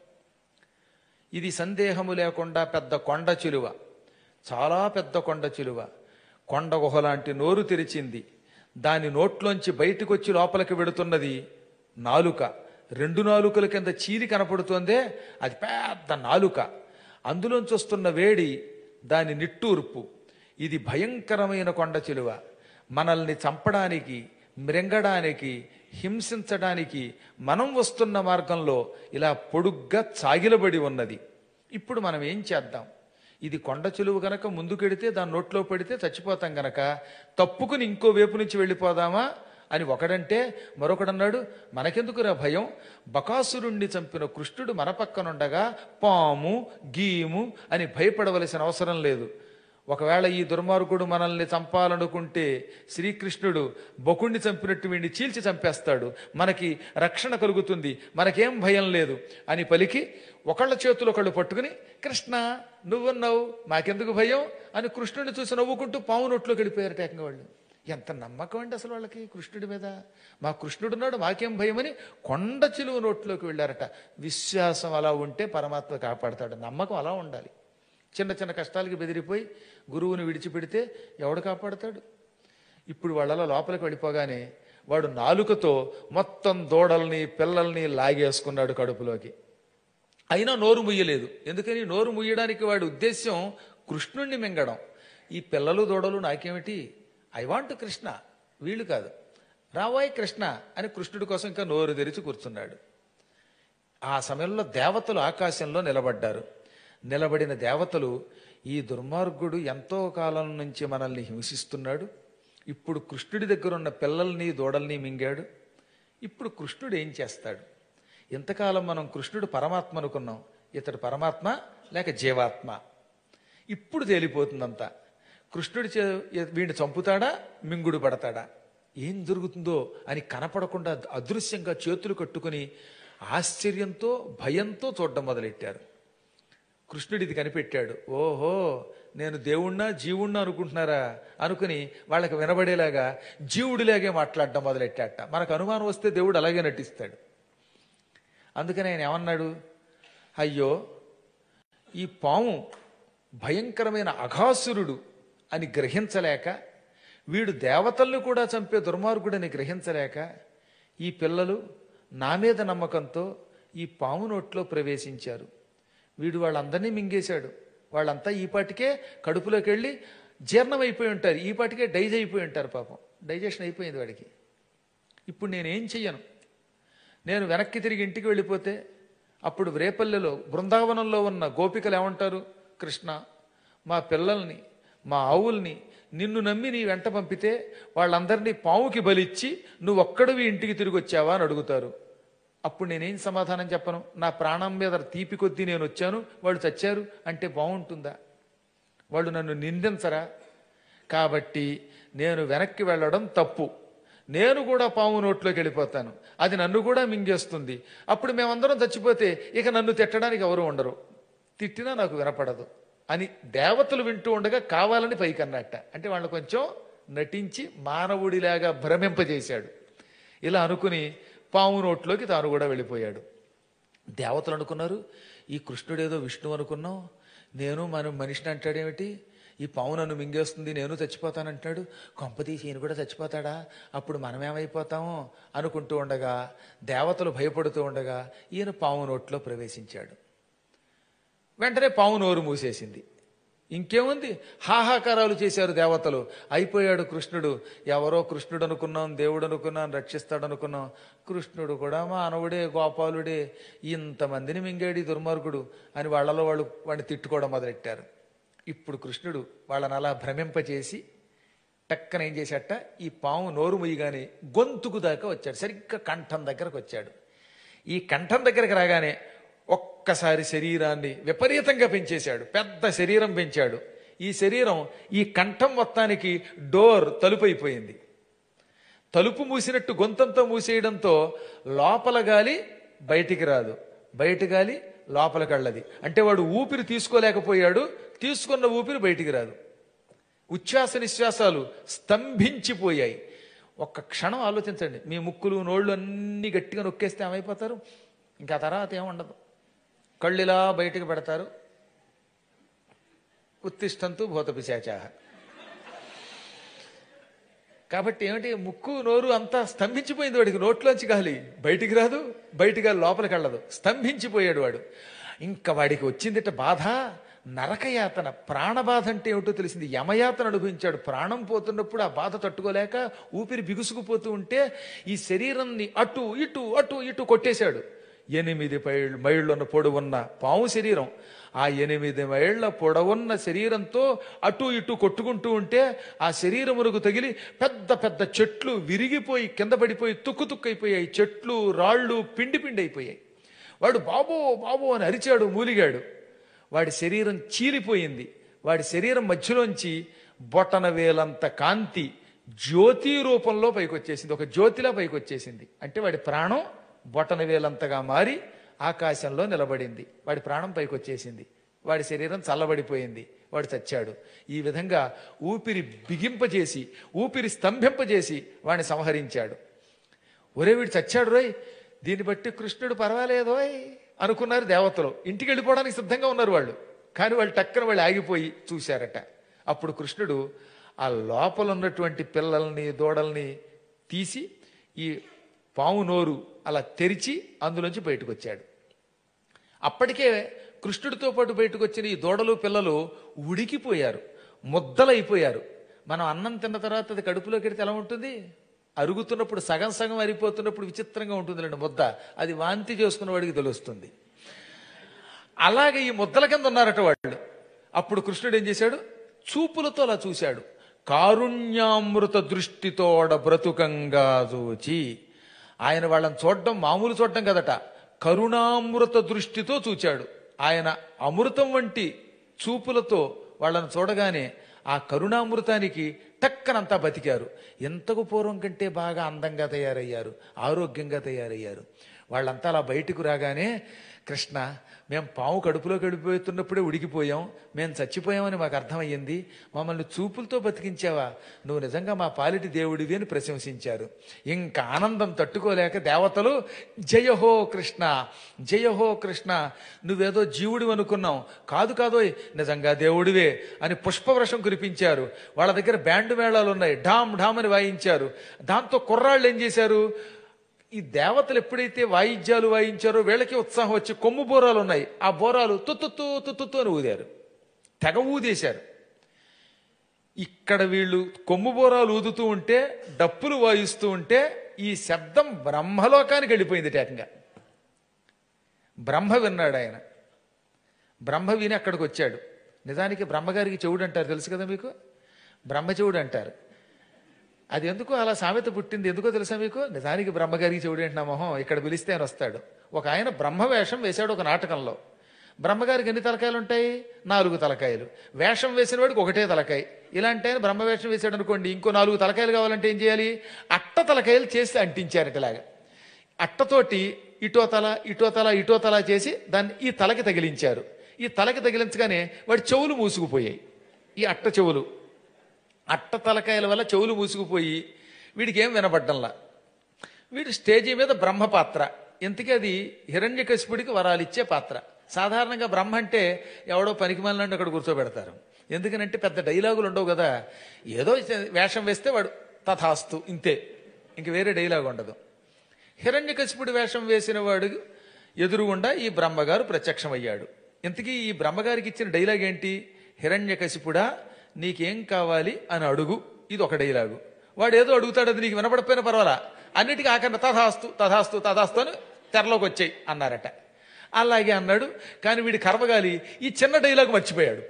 ఇది సందేహము లేకుండా పెద్ద కొండ చిలువ చాలా పెద్ద కొండ చిలువ కొండ గుహ లాంటి నోరు తెరిచింది దాని నోట్లోంచి బయటకు వచ్చి లోపలికి వెడుతున్నది నాలుక రెండు నాలుకల కింద చీరి కనపడుతోందే అది పెద్ద నాలుక అందులోంచి వస్తున్న వేడి దాని నిట్టూర్పు ఇది భయంకరమైన కొండ చిలువ మనల్ని చంపడానికి మృంగడానికి హింసించడానికి మనం వస్తున్న మార్గంలో ఇలా పొడుగ్గా చాగిలబడి ఉన్నది ఇప్పుడు మనం ఏం చేద్దాం ఇది కొండ చెలువు గనక ముందుకెడితే దాని నోట్లో పడితే చచ్చిపోతాం గనక తప్పుకుని ఇంకో వైపు నుంచి వెళ్ళిపోదామా అని ఒకడంటే మరొకడన్నాడు మనకెందుకురా భయం బకాసురుణ్ణి చంపిన కృష్ణుడు మన పక్కనుండగా పాము గీము అని భయపడవలసిన అవసరం లేదు ఒకవేళ ఈ దుర్మార్గుడు మనల్ని చంపాలనుకుంటే శ్రీకృష్ణుడు బకుణ్ణి చంపినట్టు వీడిని చీల్చి చంపేస్తాడు మనకి రక్షణ కలుగుతుంది మనకేం భయం లేదు అని పలికి ఒకళ్ళ చేతులు ఒకళ్ళు పట్టుకుని కృష్ణ నువ్వున్నావు మాకెందుకు భయం అని కృష్ణుడిని చూసి నవ్వుకుంటూ పాము నోట్లోకి వెళ్ళిపోయారు ఏకంగా వాళ్ళు ఎంత నమ్మకం అండి అసలు వాళ్ళకి కృష్ణుడి మీద మా కృష్ణుడున్నాడు మాకేం భయమని కొండ చిలువ నోట్లోకి వెళ్ళారట విశ్వాసం అలా ఉంటే పరమాత్మ కాపాడతాడు నమ్మకం అలా ఉండాలి చిన్న చిన్న కష్టాలకి బెదిరిపోయి గురువుని విడిచిపెడితే ఎవడు కాపాడతాడు ఇప్పుడు వాళ్ళ లోపలికి వెళ్ళిపోగానే వాడు నాలుకతో మొత్తం దూడల్ని పిల్లల్ని లాగేసుకున్నాడు కడుపులోకి అయినా నోరు ముయ్యలేదు ఎందుకని నోరు ముయ్యడానికి వాడి ఉద్దేశ్యం కృష్ణుణ్ణి మింగడం ఈ పిల్లలు దూడలు నాకేమిటి ఐ వాంట్ కృష్ణ వీళ్ళు కాదు రావాయ్ కృష్ణ అని కృష్ణుడి కోసం ఇంకా నోరు తెరిచి కూర్చున్నాడు ఆ సమయంలో దేవతలు ఆకాశంలో నిలబడ్డారు నిలబడిన దేవతలు ఈ దుర్మార్గుడు ఎంతో కాలం నుంచి మనల్ని హింసిస్తున్నాడు ఇప్పుడు కృష్ణుడి దగ్గర ఉన్న పిల్లల్ని దూడల్ని మింగాడు ఇప్పుడు కృష్ణుడు ఏం చేస్తాడు ఇంతకాలం మనం కృష్ణుడు పరమాత్మ అనుకున్నాం ఇతడు పరమాత్మ లేక జీవాత్మ ఇప్పుడు తేలిపోతుందంతా కృష్ణుడి చే వీడిని చంపుతాడా మింగుడు పడతాడా ఏం జరుగుతుందో అని కనపడకుండా అదృశ్యంగా చేతులు కట్టుకుని ఆశ్చర్యంతో భయంతో చూడడం మొదలెట్టారు కృష్ణుడు ఇది కనిపెట్టాడు ఓహో నేను దేవుణ్ణా జీవుణ్ణా అనుకుంటున్నారా అనుకుని వాళ్ళకి వినబడేలాగా జీవుడిలాగే మాట్లాడడం మొదలెట్టాట మనకు అనుమానం వస్తే దేవుడు అలాగే నటిస్తాడు అందుకని ఆయన ఏమన్నాడు అయ్యో ఈ పాము భయంకరమైన అఘాసురుడు అని గ్రహించలేక వీడు దేవతల్ని కూడా చంపే దుర్మార్గుడని గ్రహించలేక ఈ పిల్లలు నా మీద నమ్మకంతో ఈ పాము నోట్లో ప్రవేశించారు వీడు వాళ్ళందరినీ మింగేశాడు వాళ్ళంతా ఈ పాటికే కడుపులోకి వెళ్ళి జీర్ణం అయిపోయి ఉంటారు ఈ పాటికే డైజ్ అయిపోయి ఉంటారు పాపం డైజెషన్ అయిపోయింది వాడికి ఇప్పుడు నేనేం చెయ్యను నేను వెనక్కి తిరిగి ఇంటికి వెళ్ళిపోతే అప్పుడు రేపల్లెలో బృందావనంలో ఉన్న గోపికలు ఏమంటారు కృష్ణ మా పిల్లల్ని మా ఆవుల్ని నిన్ను నమ్మి నీ వెంట పంపితే వాళ్ళందరినీ పావుకి బలిచ్చి నువ్వు ఒక్కడివి ఇంటికి తిరిగి వచ్చావా అని అడుగుతారు అప్పుడు నేనేం సమాధానం చెప్పను నా ప్రాణం మీద తీపి కొద్దీ నేను వచ్చాను వాళ్ళు చచ్చారు అంటే బాగుంటుందా వాళ్ళు నన్ను నిందించరా కాబట్టి నేను వెనక్కి వెళ్ళడం తప్పు నేను కూడా పాము నోట్లోకి వెళ్ళిపోతాను అది నన్ను కూడా మింగేస్తుంది అప్పుడు మేమందరం చచ్చిపోతే ఇక నన్ను తిట్టడానికి ఎవరు ఉండరు తిట్టినా నాకు వినపడదు అని దేవతలు వింటూ ఉండగా కావాలని పైకన్నట్ట అంటే వాళ్ళు కొంచెం నటించి మానవుడిలాగా భ్రమింపజేశాడు ఇలా అనుకుని పాము నోట్లోకి తాను కూడా వెళ్ళిపోయాడు దేవతలు అనుకున్నారు ఈ కృష్ణుడేదో విష్ణువు అనుకున్నాం నేను మనం మనిషిని అంటాడేమిటి ఈ పాము నన్ను మింగేస్తుంది నేను చచ్చిపోతానంటాడు కొంపతీసి ఈయన కూడా చచ్చిపోతాడా అప్పుడు మనమేమైపోతామో అనుకుంటూ ఉండగా దేవతలు భయపడుతూ ఉండగా ఈయన పాము నోట్లో ప్రవేశించాడు వెంటనే పాము నోరు మూసేసింది ఇంకేముంది హాహాకారాలు చేశారు దేవతలు అయిపోయాడు కృష్ణుడు ఎవరో కృష్ణుడు అనుకున్నాం దేవుడు అనుకున్నాం రక్షిస్తాడు అనుకున్నాం కృష్ణుడు కూడా మానవుడే గోపాలుడే ఇంతమందిని మింగాడు ఈ దుర్మార్గుడు అని వాళ్ళలో వాళ్ళు వాడిని తిట్టుకోవడం మొదలెట్టారు ఇప్పుడు కృష్ణుడు వాళ్ళని అలా భ్రమింపచేసి టక్కన ఏం చేశాట ఈ పాము నోరు ముయ్యగానే గొంతుకు దాకా వచ్చాడు సరిగ్గా కంఠం దగ్గరకు వచ్చాడు ఈ కంఠం దగ్గరకు రాగానే ఒక్కసారి శరీరాన్ని విపరీతంగా పెంచేశాడు పెద్ద శరీరం పెంచాడు ఈ శరీరం ఈ కంఠం మొత్తానికి డోర్ తలుపు అయిపోయింది తలుపు మూసినట్టు గొంతంతో మూసేయడంతో లోపల గాలి బయటికి రాదు బయట గాలి లోపలికి వెళ్ళది అంటే వాడు ఊపిరి తీసుకోలేకపోయాడు తీసుకున్న ఊపిరి బయటికి రాదు ఉచ్ఛ్వాస నిశ్వాసాలు స్తంభించిపోయాయి ఒక్క క్షణం ఆలోచించండి మీ ముక్కులు నోళ్ళు అన్ని గట్టిగా నొక్కేస్తే ఏమైపోతారు ఇంకా తర్వాత ఏముండదు కళ్ళు ఇలా బయటికి పెడతారు ఉత్తిష్టంతు భూత పిశాచాహ కాబట్టి ఏమిటి ముక్కు నోరు అంతా స్తంభించిపోయింది వాడికి నోట్లోంచి గాలి బయటికి రాదు బయటికి గాలి లోపలికి వెళ్ళదు స్తంభించిపోయాడు వాడు ఇంకా వాడికి వచ్చిందిట బాధ నరకయాతన ప్రాణబాధ అంటే ఏమిటో తెలిసింది యమయాతన అనుభవించాడు ప్రాణం పోతున్నప్పుడు ఆ బాధ తట్టుకోలేక ఊపిరి బిగుసుకుపోతూ ఉంటే ఈ శరీరాన్ని అటు ఇటు అటు ఇటు కొట్టేశాడు ఎనిమిది పైళ్ళు మైళ్ళున్న పొడవున్న పాము శరీరం ఆ ఎనిమిది మైళ్ళ పొడవున్న శరీరంతో అటు ఇటు కొట్టుకుంటూ ఉంటే ఆ శరీరమునకు తగిలి పెద్ద పెద్ద చెట్లు విరిగిపోయి కింద పడిపోయి తుక్కు తుక్కు అయిపోయాయి చెట్లు రాళ్ళు పిండి పిండి అయిపోయాయి వాడు బాబో బాబో అని అరిచాడు మూలిగాడు వాడి శరీరం చీలిపోయింది వాడి శరీరం మధ్యలోంచి బొటన వేలంత కాంతి జ్యోతి రూపంలో పైకొచ్చేసింది ఒక జ్యోతిలా పైకొచ్చేసింది అంటే వాడి ప్రాణం బొటన వేలంతగా మారి ఆకాశంలో నిలబడింది వాడి ప్రాణం పైకొచ్చేసింది వాడి శరీరం చల్లబడిపోయింది వాడు చచ్చాడు ఈ విధంగా ఊపిరి బిగింపజేసి ఊపిరి స్తంభింపజేసి వాడిని సంహరించాడు ఒరే వీడు చచ్చాడు రోయ్ దీన్ని బట్టి కృష్ణుడు పర్వాలేదోయ్ అనుకున్నారు దేవతలు ఇంటికి వెళ్ళిపోవడానికి సిద్ధంగా ఉన్నారు వాళ్ళు కానీ వాళ్ళు టక్కన వాళ్ళు ఆగిపోయి చూశారట అప్పుడు కృష్ణుడు ఆ లోపల ఉన్నటువంటి పిల్లల్ని దూడల్ని తీసి ఈ పాము నోరు అలా తెరిచి అందులోంచి బయటకు వచ్చాడు అప్పటికే కృష్ణుడితో పాటు బయటకు వచ్చిన ఈ దూడలు పిల్లలు ఉడికిపోయారు ముద్దలైపోయారు మనం అన్నం తిన్న తర్వాత అది కడుపులోకి వెడితే ఎలా ఉంటుంది అరుగుతున్నప్పుడు సగం సగం అరిగిపోతున్నప్పుడు విచిత్రంగా ఉంటుందిలేండి ముద్ద అది వాంతి చేసుకున్న వాడికి తెలుస్తుంది అలాగే ఈ ముద్దల కింద ఉన్నారట వాళ్ళు అప్పుడు కృష్ణుడు ఏం చేశాడు చూపులతో అలా చూశాడు కారుణ్యామృత దృష్టితోడ బ్రతుకంగా చూచి ఆయన వాళ్ళని చూడడం మామూలు చూడడం కదట కరుణామృత దృష్టితో చూచాడు ఆయన అమృతం వంటి చూపులతో వాళ్ళని చూడగానే ఆ కరుణామృతానికి టక్కనంతా బతికారు ఎంతకు పూర్వం కంటే బాగా అందంగా తయారయ్యారు ఆరోగ్యంగా తయారయ్యారు వాళ్ళంతా అలా బయటకు రాగానే కృష్ణ మేము పాము కడుపులోకి వెళ్ళిపోతున్నప్పుడే ఉడికిపోయాం మేము చచ్చిపోయామని మాకు అర్థమయ్యింది మమ్మల్ని చూపులతో బతికించావా నువ్వు నిజంగా మా పాలిటి దేవుడివి అని ప్రశంసించారు ఇంకా ఆనందం తట్టుకోలేక దేవతలు జయహో కృష్ణ జయహో కృష్ణ నువ్వేదో జీవుడు అనుకున్నాం కాదు కాదోయ్ నిజంగా దేవుడివే అని పుష్పవృషం కురిపించారు వాళ్ళ దగ్గర బ్యాండ్ మేళాలు ఉన్నాయి ఢామ్ ఢామ్ అని వాయించారు దాంతో కుర్రాళ్ళు ఏం చేశారు ఈ దేవతలు ఎప్పుడైతే వాయిద్యాలు వాయించారో వీళ్ళకి ఉత్సాహం వచ్చి కొమ్ము బోరాలు ఉన్నాయి ఆ బోరాలు తుత్తుతూ తుత్తుతూ అని ఊదారు తెగ ఊదేశారు ఇక్కడ వీళ్ళు కొమ్ము బోరాలు ఊదుతూ ఉంటే డప్పులు వాయిస్తూ ఉంటే ఈ శబ్దం బ్రహ్మలోకానికి వెళ్ళిపోయింది ఏకంగా బ్రహ్మ విన్నాడు ఆయన బ్రహ్మ విని అక్కడికి వచ్చాడు నిజానికి బ్రహ్మగారికి చెవుడు అంటారు తెలుసు కదా మీకు బ్రహ్మ చెవుడు అంటారు అది ఎందుకు అలా సామెత పుట్టింది ఎందుకో తెలుసా మీకు నిజానికి బ్రహ్మగారికి చెవుడు ఏంటి నా మొహం ఇక్కడ పిలిస్తే ఆయన వస్తాడు ఒక ఆయన బ్రహ్మ వేషం వేశాడు ఒక నాటకంలో బ్రహ్మగారికి ఎన్ని తలకాయలు ఉంటాయి నాలుగు తలకాయలు వేషం వేసిన వాడికి ఒకటే తలకాయ ఇలాంటి ఆయన బ్రహ్మ వేషం వేసాడు అనుకోండి ఇంకో నాలుగు తలకాయలు కావాలంటే ఏం చేయాలి అట్ట తలకాయలు చేసి అంటించారట ఇలాగా అట్టతోటి ఇటో తల ఇటో తల ఇటో తల చేసి దాన్ని ఈ తలకి తగిలించారు ఈ తలకి తగిలించగానే వాడి చెవులు మూసుకుపోయాయి ఈ అట్ట చెవులు అట్ట తలకాయల వల్ల చెవులు మూసుకుపోయి వీడికి ఏం వినపడ్డంలా వీడు స్టేజీ మీద బ్రహ్మ పాత్ర ఇంతకీ అది హిరణ్యకశిపుడికి వరాలు ఇచ్చే పాత్ర సాధారణంగా బ్రహ్మ అంటే ఎవడో పనికి మళ్ళీ అక్కడ కూర్చోబెడతారు ఎందుకనంటే పెద్ద డైలాగులు ఉండవు కదా ఏదో వేషం వేస్తే వాడు తథాస్తు ఇంతే ఇంక వేరే డైలాగ్ ఉండదు హిరణ్యకశిపుడి వేషం వేసిన వాడు ఎదురుగుండా ఈ బ్రహ్మగారు ప్రత్యక్షమయ్యాడు ఇంతకీ ఈ బ్రహ్మగారికి ఇచ్చిన డైలాగ్ ఏంటి హిరణ్యకశిపుడా నీకేం కావాలి అని అడుగు ఇది ఒక డైలాగు వాడు ఏదో అడుగుతాడు అది నీకు వినపడపోయినా పర్వాలా అన్నిటికీ ఆకరణ తథాస్తు తథాస్తు తథాస్తు అని తెరలోకి వచ్చాయి అన్నారట అలాగే అన్నాడు కానీ వీడి కర్మగాలి ఈ చిన్న డైలాగ్ మర్చిపోయాడు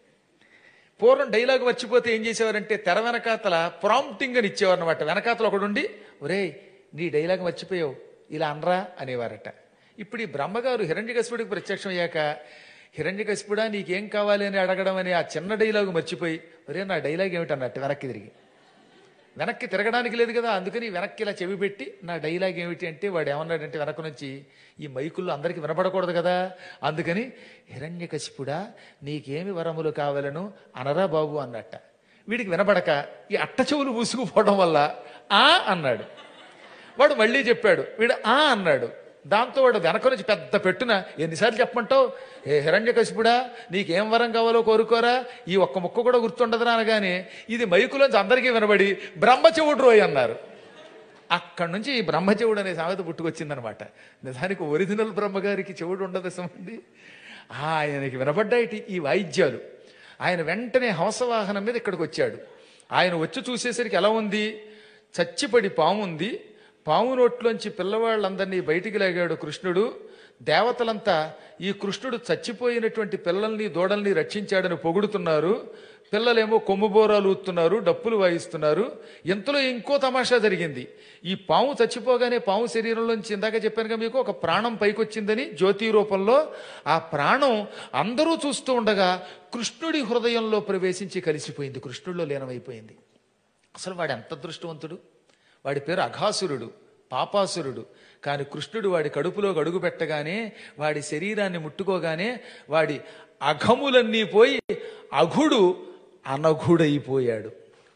పూర్వం డైలాగ్ మర్చిపోతే ఏం చేసేవారంటే తెర వెనకాతల ప్రాంప్టింగ్ అని ఇచ్చేవారు అనమాట వెనకాతల ఒకడుండి ఒరేయ్ నీ డైలాగ్ మర్చిపోయావు ఇలా అనరా అనేవారట ఇప్పుడు ఈ బ్రహ్మగారు హిరణ్యకశిపుడికి ప్రత్యక్షం అయ్యాక హిరణ్యకశిపుడా నీకేం కావాలి అని అడగడం అని ఆ చిన్న డైలాగ్ మర్చిపోయి ఒరే నా డైలాగ్ ఏమిటన్నట్టు వెనక్కి తిరిగి వెనక్కి తిరగడానికి లేదు కదా అందుకని వెనక్కి ఇలా చెవి పెట్టి నా డైలాగ్ ఏమిటి అంటే వాడు ఏమన్నాడంటే వెనక నుంచి ఈ మైకుల్లో అందరికీ వినపడకూడదు కదా అందుకని హిరణ్యకశిపుడా నీకేమి వరములు కావాలను అనరా బాబు అన్నట్ట వీడికి వినపడక ఈ అట్ట చెవులు మూసుకుపోవడం వల్ల ఆ అన్నాడు వాడు మళ్ళీ చెప్పాడు వీడు ఆ అన్నాడు దాంతో వాడు వెనక నుంచి పెద్ద పెట్టున ఎన్నిసార్లు చెప్పమంటావు ఏ హిరణ్యకశిపుడా నీకేం వరం కావాలో కోరుకోరా ఈ ఒక్క ముక్క కూడా గుర్తుండదురా అనగానే ఇది మైకులోంచి అందరికీ వినబడి బ్రహ్మచెవుడు రోయ్ అన్నారు అక్కడి నుంచి ఈ బ్రహ్మచెవుడు అనే సామెత పుట్టుకొచ్చిందనమాట నిజానికి ఒరిజినల్ బ్రహ్మగారికి చెవుడు ఉండదు సమండి ఆయనకి వినబడ్డాయి ఈ వాయిద్యాలు ఆయన వెంటనే హంసవాహనం మీద ఇక్కడికి వచ్చాడు ఆయన వచ్చి చూసేసరికి ఎలా ఉంది చచ్చిపడి పాము ఉంది పాము నోట్లోంచి పిల్లవాళ్ళందరినీ బయటికి లాగాడు కృష్ణుడు దేవతలంతా ఈ కృష్ణుడు చచ్చిపోయినటువంటి పిల్లల్ని దూడల్ని రక్షించాడని పొగుడుతున్నారు పిల్లలేమో కొమ్ముబోరాలు ఊతున్నారు డప్పులు వాయిస్తున్నారు ఇంతలో ఇంకో తమాషా జరిగింది ఈ పాము చచ్చిపోగానే పాము శరీరంలోంచి ఇందాక చెప్పానుగా మీకు ఒక ప్రాణం పైకొచ్చిందని జ్యోతి రూపంలో ఆ ప్రాణం అందరూ చూస్తూ ఉండగా కృష్ణుడి హృదయంలో ప్రవేశించి కలిసిపోయింది కృష్ణుడిలో లీనమైపోయింది అసలు వాడు ఎంత అదృష్టవంతుడు వాడి పేరు అఘాసురుడు పాపాసురుడు కానీ కృష్ణుడు వాడి కడుపులో అడుగు పెట్టగానే వాడి శరీరాన్ని ముట్టుకోగానే వాడి అఘములన్నీ పోయి అఘుడు అనఘుడైపోయాడు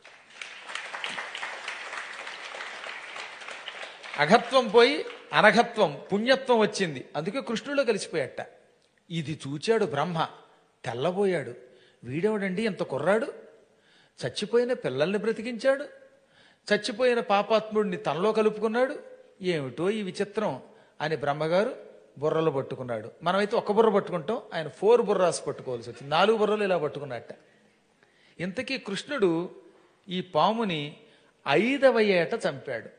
అఘత్వం పోయి అనఘత్వం పుణ్యత్వం వచ్చింది అందుకే కృష్ణుడిలో కలిసిపోయాట ఇది చూచాడు బ్రహ్మ తెల్లబోయాడు వీడెవడండి ఎంత కుర్రాడు చచ్చిపోయిన పిల్లల్ని బ్రతికించాడు చచ్చిపోయిన పాపాత్ముడిని తనలో కలుపుకున్నాడు ఏమిటో ఈ విచిత్రం అని బ్రహ్మగారు బుర్రలు పట్టుకున్నాడు మనమైతే ఒక్క బుర్ర పట్టుకుంటాం ఆయన ఫోర్ బుర్రాస్ పట్టుకోవాల్సి వచ్చింది నాలుగు బుర్రలు ఇలా పట్టుకున్నట్ట ఇంతకీ కృష్ణుడు ఈ పాముని ఐదవ ఏట చంపాడు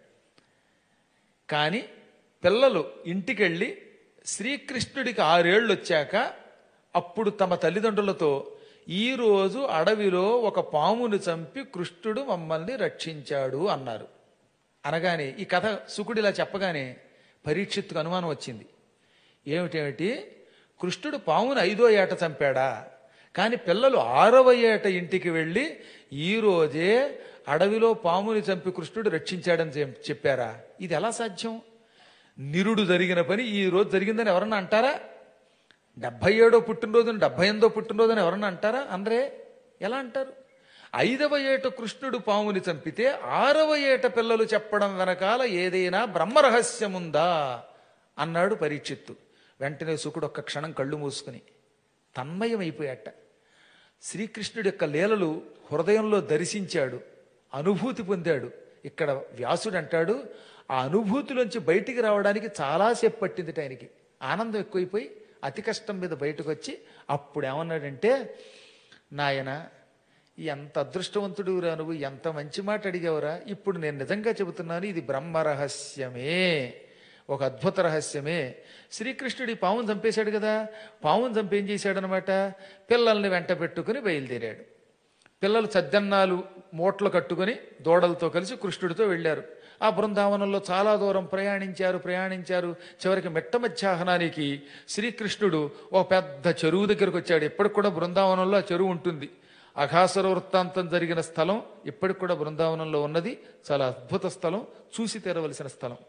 కానీ పిల్లలు ఇంటికెళ్ళి శ్రీకృష్ణుడికి ఆరేళ్ళు వచ్చాక అప్పుడు తమ తల్లిదండ్రులతో ఈరోజు అడవిలో ఒక పామును చంపి కృష్ణుడు మమ్మల్ని రక్షించాడు అన్నారు అనగానే ఈ కథ సుకుడిలా చెప్పగానే పరీక్షిత్తుకు అనుమానం వచ్చింది ఏమిటేమిటి కృష్ణుడు పామును ఐదో ఏట చంపాడా కానీ పిల్లలు ఆరవ ఏట ఇంటికి వెళ్ళి ఈ రోజే అడవిలో పాముని చంపి కృష్ణుడు రక్షించాడని చెప్- చెప్పారా ఇది ఎలా సాధ్యం నిరుడు జరిగిన పని ఈ రోజు జరిగిందని ఎవరన్నా అంటారా డెబ్బై ఏడో పుట్టినరోజుని డెబ్బై ఎనిమిదో పుట్టినరోజుని ఎవరన్నా అంటారా అనరే ఎలా అంటారు ఐదవ ఏట కృష్ణుడు పాముని చంపితే ఆరవ ఏట పిల్లలు చెప్పడం వెనకాల ఏదైనా బ్రహ్మరహస్యముందా అన్నాడు పరీక్షిత్తు వెంటనే సుకుడు ఒక్క క్షణం కళ్ళు మూసుకుని తన్మయమైపోయాట శ్రీకృష్ణుడి యొక్క లీలలు హృదయంలో దర్శించాడు అనుభూతి పొందాడు ఇక్కడ వ్యాసుడు అంటాడు ఆ అనుభూతిలోంచి బయటికి రావడానికి చాలాసేపు పట్టింది ఆయనకి ఆనందం ఎక్కువైపోయి అతి కష్టం మీద బయటకు వచ్చి అప్పుడు ఏమన్నాడంటే నాయన ఎంత అదృష్టవంతుడు రా నువ్వు ఎంత మంచి మాట అడిగావురా ఇప్పుడు నేను నిజంగా చెబుతున్నాను ఇది బ్రహ్మ రహస్యమే ఒక అద్భుత రహస్యమే శ్రీకృష్ణుడు ఈ పావును చంపేశాడు కదా పావును చంపి ఏం చేశాడనమాట పిల్లల్ని వెంట పెట్టుకుని బయలుదేరాడు పిల్లలు సద్దన్నాలు మూటలు కట్టుకుని దూడలతో కలిసి కృష్ణుడితో వెళ్ళారు ఆ బృందావనంలో చాలా దూరం ప్రయాణించారు ప్రయాణించారు చివరికి మిట్ట మధ్యాహ్నానికి శ్రీకృష్ణుడు ఓ పెద్ద చెరువు దగ్గరకు వచ్చాడు ఇప్పటికి కూడా బృందావనంలో ఆ చెరువు ఉంటుంది అఘాసుర వృత్తాంతం జరిగిన స్థలం ఇప్పటికి కూడా బృందావనంలో ఉన్నది చాలా అద్భుత స్థలం చూసి తీరవలసిన స్థలం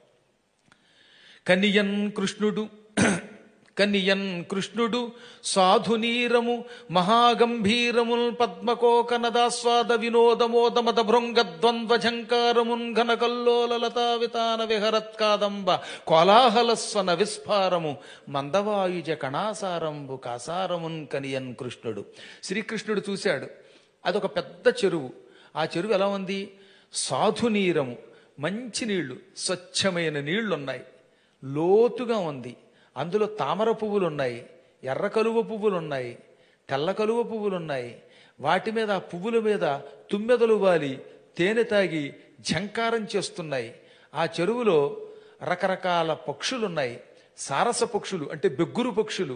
కనియన్ కృష్ణుడు కనియన్ కృష్ణుడు సాధునీరము మహాగంభీరముల్ పద్మకోకనదాస్వాద వినోదమోదమద భృంగ ద్వంద్వ ఝంకారమున్ ఘనకల్లోల లతావితాన విహరత్కాదంబ కోలాహలస్వన విస్ఫారము మందవాయుజ కణాసారంబు కాసారమున్ కనియన్ కృష్ణుడు శ్రీకృష్ణుడు చూశాడు అదొక పెద్ద చెరువు ఆ చెరువు ఎలా ఉంది సాధునీరము మంచి నీళ్లు స్వచ్ఛమైన నీళ్లున్నాయి లోతుగా ఉంది అందులో తామర పువ్వులు ఉన్నాయి ఎర్ర కలువ పువ్వులు ఉన్నాయి తెల్ల కలువ పువ్వులు ఉన్నాయి వాటి మీద ఆ పువ్వుల మీద తుమ్మెదలు వాలి తేనె తాగి ఝంకారం చేస్తున్నాయి ఆ చెరువులో రకరకాల పక్షులున్నాయి సారస పక్షులు అంటే బెగ్గురు పక్షులు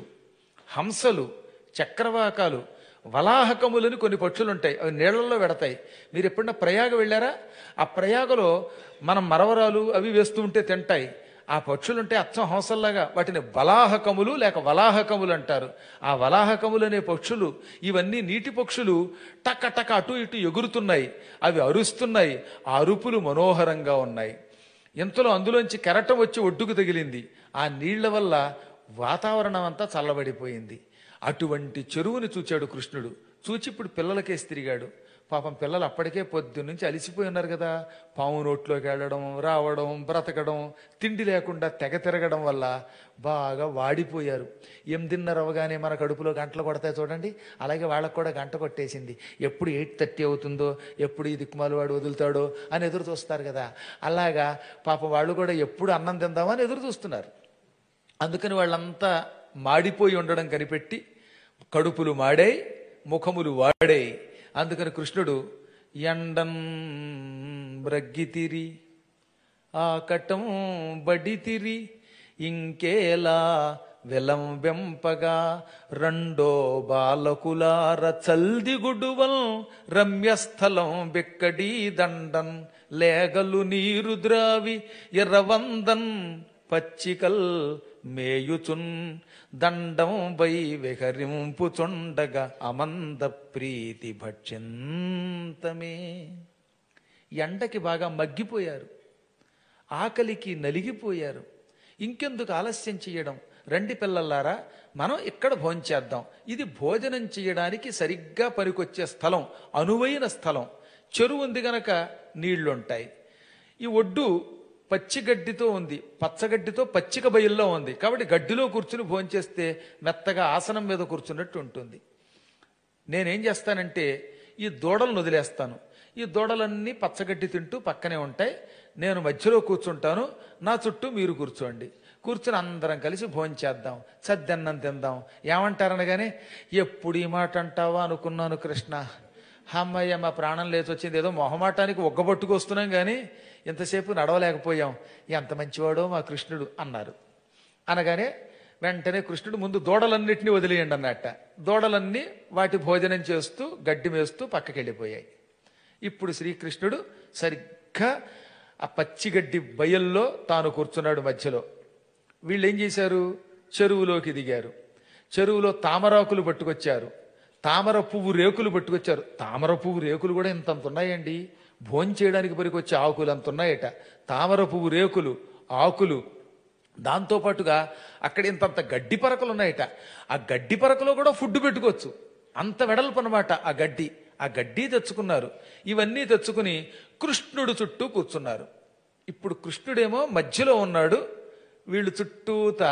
హంసలు చక్రవాకాలు వలాహకములని కొన్ని పక్షులు ఉంటాయి అవి నీళ్లలో వెడతాయి మీరు ఎప్పుడన్నా ప్రయాగ వెళ్ళారా ఆ ప్రయాగలో మనం మరవరాలు అవి వేస్తూ ఉంటే తింటాయి ఆ పక్షులుంటే అచ్చం హంసల్లాగా వాటిని బలాహకములు లేక వలాహకములు అంటారు ఆ వలాహకములు అనే పక్షులు ఇవన్నీ నీటి పక్షులు టక టక అటు ఇటు ఎగురుతున్నాయి అవి అరుస్తున్నాయి ఆ అరుపులు మనోహరంగా ఉన్నాయి ఇంతలో అందులోంచి కెరటం వచ్చి ఒడ్డుకు తగిలింది ఆ నీళ్ల వల్ల వాతావరణం అంతా చల్లబడిపోయింది అటువంటి చెరువుని చూచాడు కృష్ణుడు చూచి ఇప్పుడు పిల్లలకేసి తిరిగాడు పాపం పిల్లలు అప్పటికే పొద్దున్న నుంచి అలిసిపోయి ఉన్నారు కదా పాము నోట్లోకి వెళ్ళడం రావడం బ్రతకడం తిండి లేకుండా తెగ తిరగడం వల్ల బాగా వాడిపోయారు ఎనిమిదిన్నర అవగానే మన కడుపులో గంటలు కొడతాయి చూడండి అలాగే వాళ్ళకు కూడా గంట కొట్టేసింది ఎప్పుడు ఎయిట్ థర్టీ అవుతుందో ఎప్పుడు ఈ దిక్కుమాలు వాడు వదులుతాడో అని ఎదురు చూస్తారు కదా అలాగా పాపం వాళ్ళు కూడా ఎప్పుడు అన్నం తిందామని ఎదురు చూస్తున్నారు అందుకని వాళ్ళంతా మాడిపోయి ఉండడం కనిపెట్టి కడుపులు మాడాయి ముఖములు వాడాయి అందుకని కృష్ణుడు ఎండన్ బ్రగ్గితిరి ఆ కట్టం బడితిరి ఇంకేలా విలంబెంపగా రెండో బాలకులార చల్దిగుడువల్ రమ్యస్థలం బిక్కడీ దండన్ లేగలు నీరు ద్రావి ఎర్రవందన్ పచ్చికల్ మేయుచున్ దండం బై విహరింపుచుండగా అమంద ప్రీతి భక్షింతమే ఎండకి బాగా మగ్గిపోయారు ఆకలికి నలిగిపోయారు ఇంకెందుకు ఆలస్యం చేయడం రండి పిల్లల్లారా మనం ఇక్కడ భోంచేద్దాం ఇది భోజనం చేయడానికి సరిగ్గా పనికొచ్చే స్థలం అనువైన స్థలం చెరువు ఉంది గనక నీళ్లుంటాయి ఈ ఒడ్డు పచ్చిగడ్డితో ఉంది పచ్చగడ్డితో పచ్చిక బయల్లో ఉంది కాబట్టి గడ్డిలో కూర్చుని భోంచేస్తే మెత్తగా ఆసనం మీద కూర్చున్నట్టు ఉంటుంది నేనేం చేస్తానంటే ఈ దూడలను వదిలేస్తాను ఈ దూడలన్నీ పచ్చగడ్డి తింటూ పక్కనే ఉంటాయి నేను మధ్యలో కూర్చుంటాను నా చుట్టూ మీరు కూర్చోండి కూర్చుని అందరం కలిసి భోంచేద్దాం సద్దన్నం తిందాం ఏమంటారనగానే ఎప్పుడు ఈ మాట అంటావా అనుకున్నాను కృష్ణ అమ్మయ్య మా ప్రాణం లేచి వచ్చింది ఏదో మొహమాటానికి ఒగ్గబొట్టుకు వస్తున్నాం కానీ ఇంతసేపు నడవలేకపోయాం ఎంత మంచివాడో మా కృష్ణుడు అన్నారు అనగానే వెంటనే కృష్ణుడు ముందు దూడలన్నిటినీ వదిలేయండి అన్నట్ట దూడలన్నీ వాటి భోజనం చేస్తూ గడ్డి మేస్తూ పక్కకి వెళ్ళిపోయాయి ఇప్పుడు శ్రీకృష్ణుడు సరిగ్గా ఆ పచ్చిగడ్డి బయల్లో తాను కూర్చున్నాడు మధ్యలో వీళ్ళు ఏం చేశారు చెరువులోకి దిగారు చెరువులో తామరాకులు పట్టుకొచ్చారు తామర పువ్వు రేకులు పట్టుకొచ్చారు తామర పువ్వు రేకులు కూడా ఇంతంత ఉన్నాయండి భోంచేయడానికి పనికొచ్చే ఆకులు అంత ఉన్నాయట తామర పువ్వు రేకులు ఆకులు దాంతోపాటుగా అక్కడ ఇంతంత గడ్డి పరకలు ఉన్నాయట ఆ గడ్డి పరకలో కూడా ఫుడ్ పెట్టుకోవచ్చు అంత వెడల్పు అనమాట ఆ గడ్డి ఆ గడ్డి తెచ్చుకున్నారు ఇవన్నీ తెచ్చుకుని కృష్ణుడు చుట్టూ కూర్చున్నారు ఇప్పుడు కృష్ణుడేమో మధ్యలో ఉన్నాడు వీళ్ళు చుట్టూతా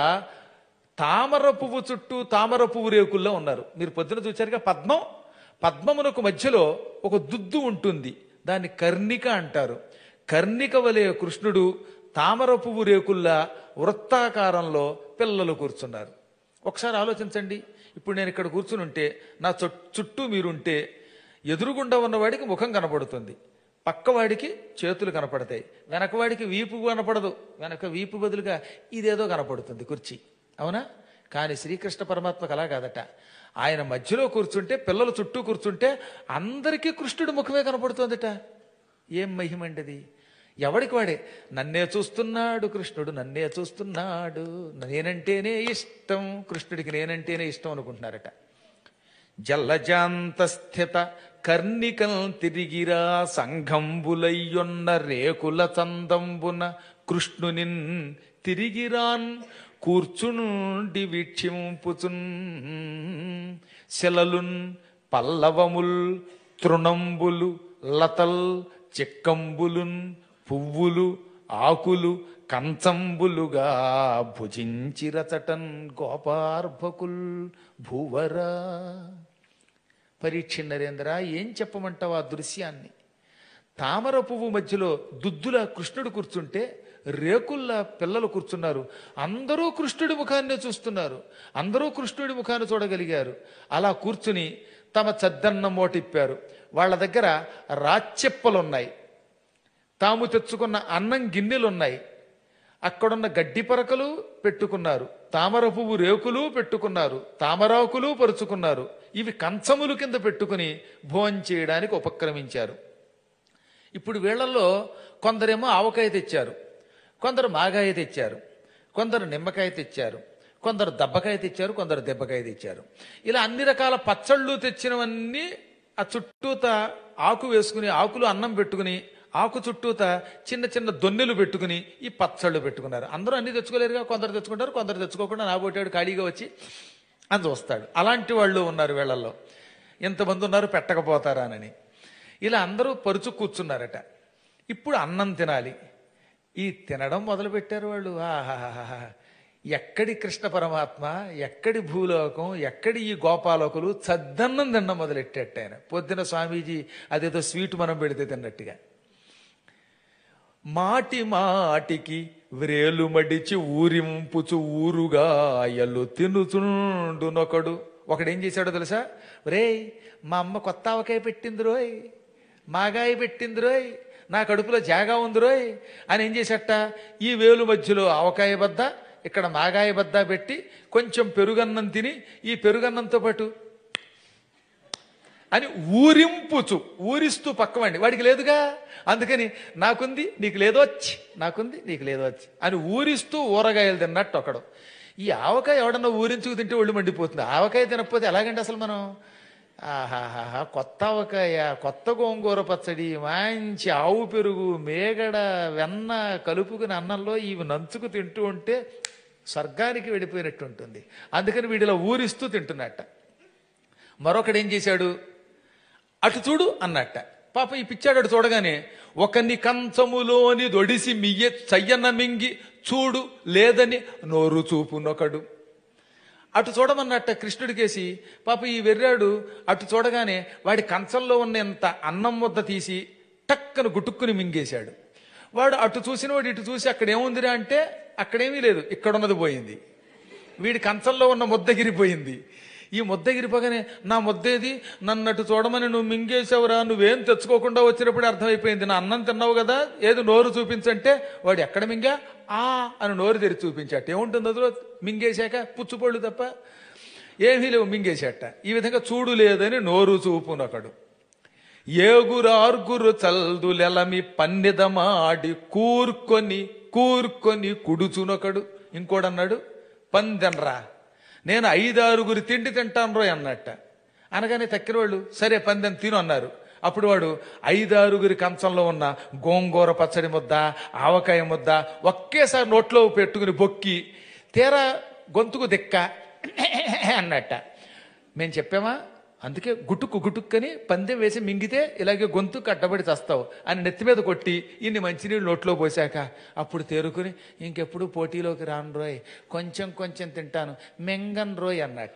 తామర పువ్వు చుట్టూ తామర పువ్వు రేకుల్లో ఉన్నారు మీరు పొద్దున చూచారుగా పద్మం పద్మమునకు మధ్యలో ఒక దుద్దు ఉంటుంది దాన్ని కర్ణిక అంటారు కర్ణిక వలె కృష్ణుడు తామర పువ్వు రేకుల్లా వృత్తాకారంలో పిల్లలు కూర్చున్నారు ఒకసారి ఆలోచించండి ఇప్పుడు నేను ఇక్కడ కూర్చుని ఉంటే నా చుట్- చుట్టూ మీరుంటే ఎదురుగుండా ఉన్నవాడికి ముఖం కనపడుతుంది పక్కవాడికి చేతులు కనపడతాయి వెనకవాడికి వీపు కనపడదు వెనక వీపు బదులుగా ఇదేదో కనపడుతుంది కుర్చీ అవునా కానీ శ్రీకృష్ణ పరమాత్మకు అలా కాదట ఆయన మధ్యలో కూర్చుంటే పిల్లలు చుట్టూ కూర్చుంటే అందరికీ కృష్ణుడి ముఖమే కనపడుతోందట ఏం మహిమండిది ఎవడికి వాడే నన్నే చూస్తున్నాడు కృష్ణుడు నన్నే చూస్తున్నాడు నేనంటేనే ఇష్టం కృష్ణుడికి నేనంటేనే ఇష్టం అనుకుంటున్నారట జల్లజాంత స్థిత కర్ణికం తిరిగిరా సంఘంబులయ్యొన్న రేకుల చందంబున కృష్ణునిన్ తిరిగిరాన్ కూర్చునుండి వీక్షింపుచున్ శిలలున్ పల్లవముల్ తృణంబులు లతల్ చిక్కంబులున్ పువ్వులు ఆకులు కంచంబులుగా భుజించిరచటన్ గోపార్భకుల్ భూవరా పరీక్ష నరేంద్ర ఏం చెప్పమంటావు ఆ దృశ్యాన్ని తామర పువ్వు మధ్యలో దుద్దులా కృష్ణుడు కూర్చుంటే రేకుల్లా పిల్లలు కూర్చున్నారు అందరూ కృష్ణుడి ముఖాన్నే చూస్తున్నారు అందరూ కృష్ణుడి ముఖాన్ని చూడగలిగారు అలా కూర్చుని తమ చద్దన్నం మోటిప్పారు వాళ్ళ దగ్గర రాచెప్పలున్నాయి తాము తెచ్చుకున్న అన్నం గిన్నెలున్నాయి అక్కడున్న గడ్డి పరకలు పెట్టుకున్నారు తామర పువ్వు రేకులు పెట్టుకున్నారు తామరాకులు పరుచుకున్నారు ఇవి కంచములు కింద పెట్టుకుని భోజనం చేయడానికి ఉపక్రమించారు ఇప్పుడు వీళ్ళల్లో కొందరేమో ఆవకాయ తెచ్చారు కొందరు మాగాయ తెచ్చారు కొందరు నిమ్మకాయ తెచ్చారు కొందరు దబ్బకాయ తెచ్చారు కొందరు దెబ్బకాయ తెచ్చారు ఇలా అన్ని రకాల పచ్చళ్ళు తెచ్చినవన్నీ ఆ చుట్టూత ఆకు వేసుకుని ఆకులు అన్నం పెట్టుకుని ఆకు చుట్టూత చిన్న చిన్న దొన్నెలు పెట్టుకుని ఈ పచ్చళ్ళు పెట్టుకున్నారు అందరూ అన్ని తెచ్చుకోలేరుగా కొందరు తెచ్చుకుంటారు కొందరు తెచ్చుకోకుండా నాబోటాడు ఖాళీగా వచ్చి అని చూస్తాడు అలాంటి వాళ్ళు ఉన్నారు వీళ్ళల్లో ఇంతమంది ఉన్నారు పెట్టకపోతారానని ఇలా అందరూ పరుచు కూర్చున్నారట ఇప్పుడు అన్నం తినాలి ఈ తినడం మొదలుపెట్టారు వాళ్ళు ఆహాహాహా ఎక్కడి కృష్ణ పరమాత్మ ఎక్కడి భూలోకం ఎక్కడి ఈ గోపాలకులు చద్దన్నం తినడం మొదలెట్టేట ఆయన పొద్దున స్వామీజీ అదేదో స్వీట్ మనం పెడితే తిన్నట్టుగా మాటి మాటికి వ్రేలు మడిచి ఊరింపుచు ఊరుగాయలు తినుచుండునొకడు ఒకడేం చేశాడో తెలుసా రే మా అమ్మ కొత్త ఆవకాయ పెట్టింది రోయ్ మాగాయ పెట్టింది రోయ్ నా కడుపులో జాగా ఉంది రోయ్ అని ఏం చేశాట ఈ వేలు మధ్యలో ఆవకాయ బద్ద ఇక్కడ మాగాయ బద్ద పెట్టి కొంచెం పెరుగన్నం తిని ఈ పెరుగన్నంతో పాటు అని ఊరింపుచు ఊరిస్తూ పక్కవండి వాడికి లేదుగా అందుకని నాకుంది నీకు లేదొచ్చి నాకుంది నీకు లేదొచ్చి అని ఊరిస్తూ ఊరగాయలు తిన్నట్టు ఒకడు ఈ ఆవకాయ ఎవడన్నా ఊరించుకు తింటే ఒళ్ళు మండిపోతుంది ఆవకాయ తినకపోతే ఎలాగండి అసలు మనం ఆహాహా కొత్త ఆవకాయ కొత్త గోంగూర పచ్చడి మంచి ఆవు పెరుగు మేగడ వెన్న కలుపుకుని అన్నంలో ఇవి నంచుకు తింటూ ఉంటే స్వర్గానికి వెళ్ళిపోయినట్టు ఉంటుంది అందుకని వీడిలో ఊరిస్తూ తింటున్నట్ట మరొకడు ఏం చేశాడు అటు చూడు అన్నట్ట పాప ఈ పిచ్చాడు అటు చూడగానే ఒకని కంచములోని దొడిసి మియ్య చయ్యన్న మింగి చూడు లేదని నోరు చూపునొకడు అటు చూడమన్నట్ట కృష్ణుడికేసి పాప ఈ వెర్రాడు అటు చూడగానే వాడి కంచంలో ఉన్నంత అన్నం ముద్ద తీసి టక్కన గుటుక్కుని మింగేశాడు వాడు అటు చూసిన వాడు ఇటు చూసి అక్కడ ఏముందిరా అంటే అక్కడేమీ లేదు ఇక్కడ ఉన్నది పోయింది వీడి కంచంలో ఉన్న ముద్దగిరిపోయింది ఈ ముద్దగిరిపోగానే నా ముద్దేది నన్ను అటు చూడమని నువ్వు మింగేసావురా నువ్వేం తెచ్చుకోకుండా వచ్చినప్పుడు అర్థమైపోయింది నా అన్నం తిన్నావు కదా ఏది నోరు చూపించంటే వాడు ఎక్కడ మింగా ఆ అని నోరు తెరిచి చూపించాట ఏముంటుంది అందులో మింగేశాక పుచ్చుపళ్ళు తప్ప ఏమీ లేవు మింగేశాట ఈ విధంగా చూడు లేదని నోరు చూపునొకడు ఏగురార్గురు చల్దులెలమి పన్నెదమాడి కూర్కొని కూర్కొని కుడుచునొకడు ఇంకోడన్నాడు పందెనరా నేను ఐదారుగురి తిండి తింటాను రోయ్ అన్నట్ట అనగానే తక్కిన వాళ్ళు సరే పందెం తిను అన్నారు అప్పుడు వాడు ఐదారుగురి కంచంలో ఉన్న గోంగూర పచ్చడి ముద్ద ఆవకాయ ముద్ద ఒకేసారి నోట్లో పెట్టుకుని బొక్కి తీరా గొంతుకు దిక్క అన్నట్ట మేము చెప్పామా అందుకే గుటుక్కు గుటుక్కని పందెం వేసి మింగితే ఇలాగే గొంతు కట్టబడి చస్తావు అని నెత్తి మీద కొట్టి ఇన్ని మంచినీళ్ళు నోట్లో పోసాక అప్పుడు తేరుకుని ఇంకెప్పుడు పోటీలోకి రాను రోయ్ కొంచెం కొంచెం తింటాను మెంగన్ రోయ్ అన్నట్ట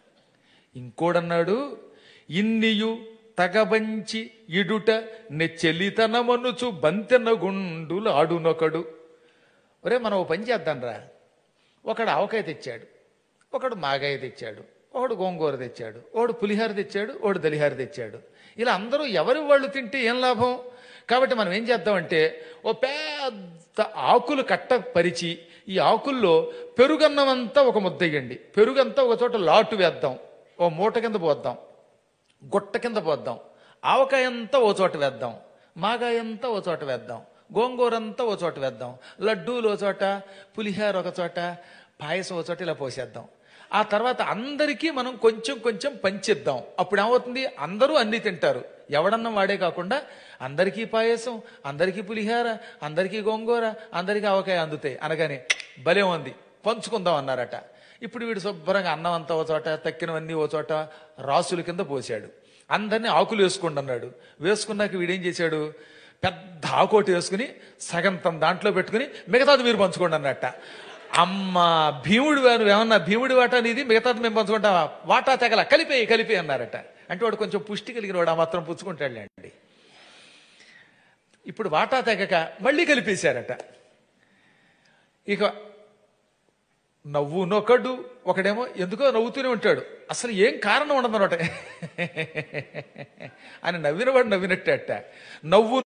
ఇంకోడన్నాడు ఇన్నియు తగబంచి ఇడుట నెచ్చెలితనమనుచు బంతెన గుండులు ఆడునొకడు ఒరే మనం ఓ పని చేద్దాం రా ఒకడు ఆవకాయ తెచ్చాడు ఒకడు మాగాయ తెచ్చాడు ఒకడు గోంగూర తెచ్చాడు ఒకడు పులిహార తెచ్చాడు ఒకడు దలిహార తెచ్చాడు ఇలా అందరూ ఎవరి వాళ్ళు తింటే ఏం లాభం కాబట్టి మనం ఏం చేద్దామంటే ఓ పెద్ద ఆకులు కట్ట పరిచి ఈ ఆకుల్లో పెరుగన్నం అంతా ఒక ముద్దయ్యండి పెరుగంతా ఒక చోట లాటు వేద్దాం ఓ మూట కింద పోద్దాం గుట్ట కింద పోద్దాం ఆవకాయ అంతా ఓ చోట వేద్దాం మాగాయ అంతా ఓ చోట వేద్దాం గోంగూర అంతా ఓ చోట వేద్దాం లడ్డూలు ఓ చోట పులిహార ఒక చోట పాయసం ఓ చోట ఇలా పోసేద్దాం ఆ తర్వాత అందరికీ మనం కొంచెం కొంచెం పంచిద్దాం అప్పుడు ఏమవుతుంది అందరూ అన్ని తింటారు ఎవడన్నా వాడే కాకుండా అందరికీ పాయసం అందరికీ పులిహార అందరికీ గోంగూర అందరికీ ఆవకాయ అందుతాయి అనగానే భలే ఉంది పంచుకుందాం అన్నారట ఇప్పుడు వీడు శుభ్రంగా అన్నం అంతా ఓ చోట తక్కినవన్నీ ఓ చోట రాసుల కింద పోసాడు అందరినీ ఆకులు వేసుకోండి అన్నాడు వేసుకున్నాక వీడేం చేశాడు పెద్ద ఆకోటి వేసుకుని సగం తన దాంట్లో పెట్టుకుని మిగతాది మీరు పంచుకోండి అన్నట్ట అమ్మ భీముడు నువ్వు ఏమన్నా భీముడి వాటా నీది మిగతాది మేము పంచుకుంటావా వాటా తెగల కలిపేయి కలిపే అన్నారట అంటే వాడు కొంచెం పుష్టి కలిగిన వాడు ఆ మాత్రం పుచ్చుకుంటాడులేండి ఇప్పుడు వాటా తెగక మళ్ళీ కలిపేశారట ఇక నవ్వునొకడు ఒకడేమో ఎందుకో నవ్వుతూనే ఉంటాడు అసలు ఏం కారణం ఉండదన్నమాట అని నవ్వినవాడు నవ్వినట్టే అట్ట నవ్వు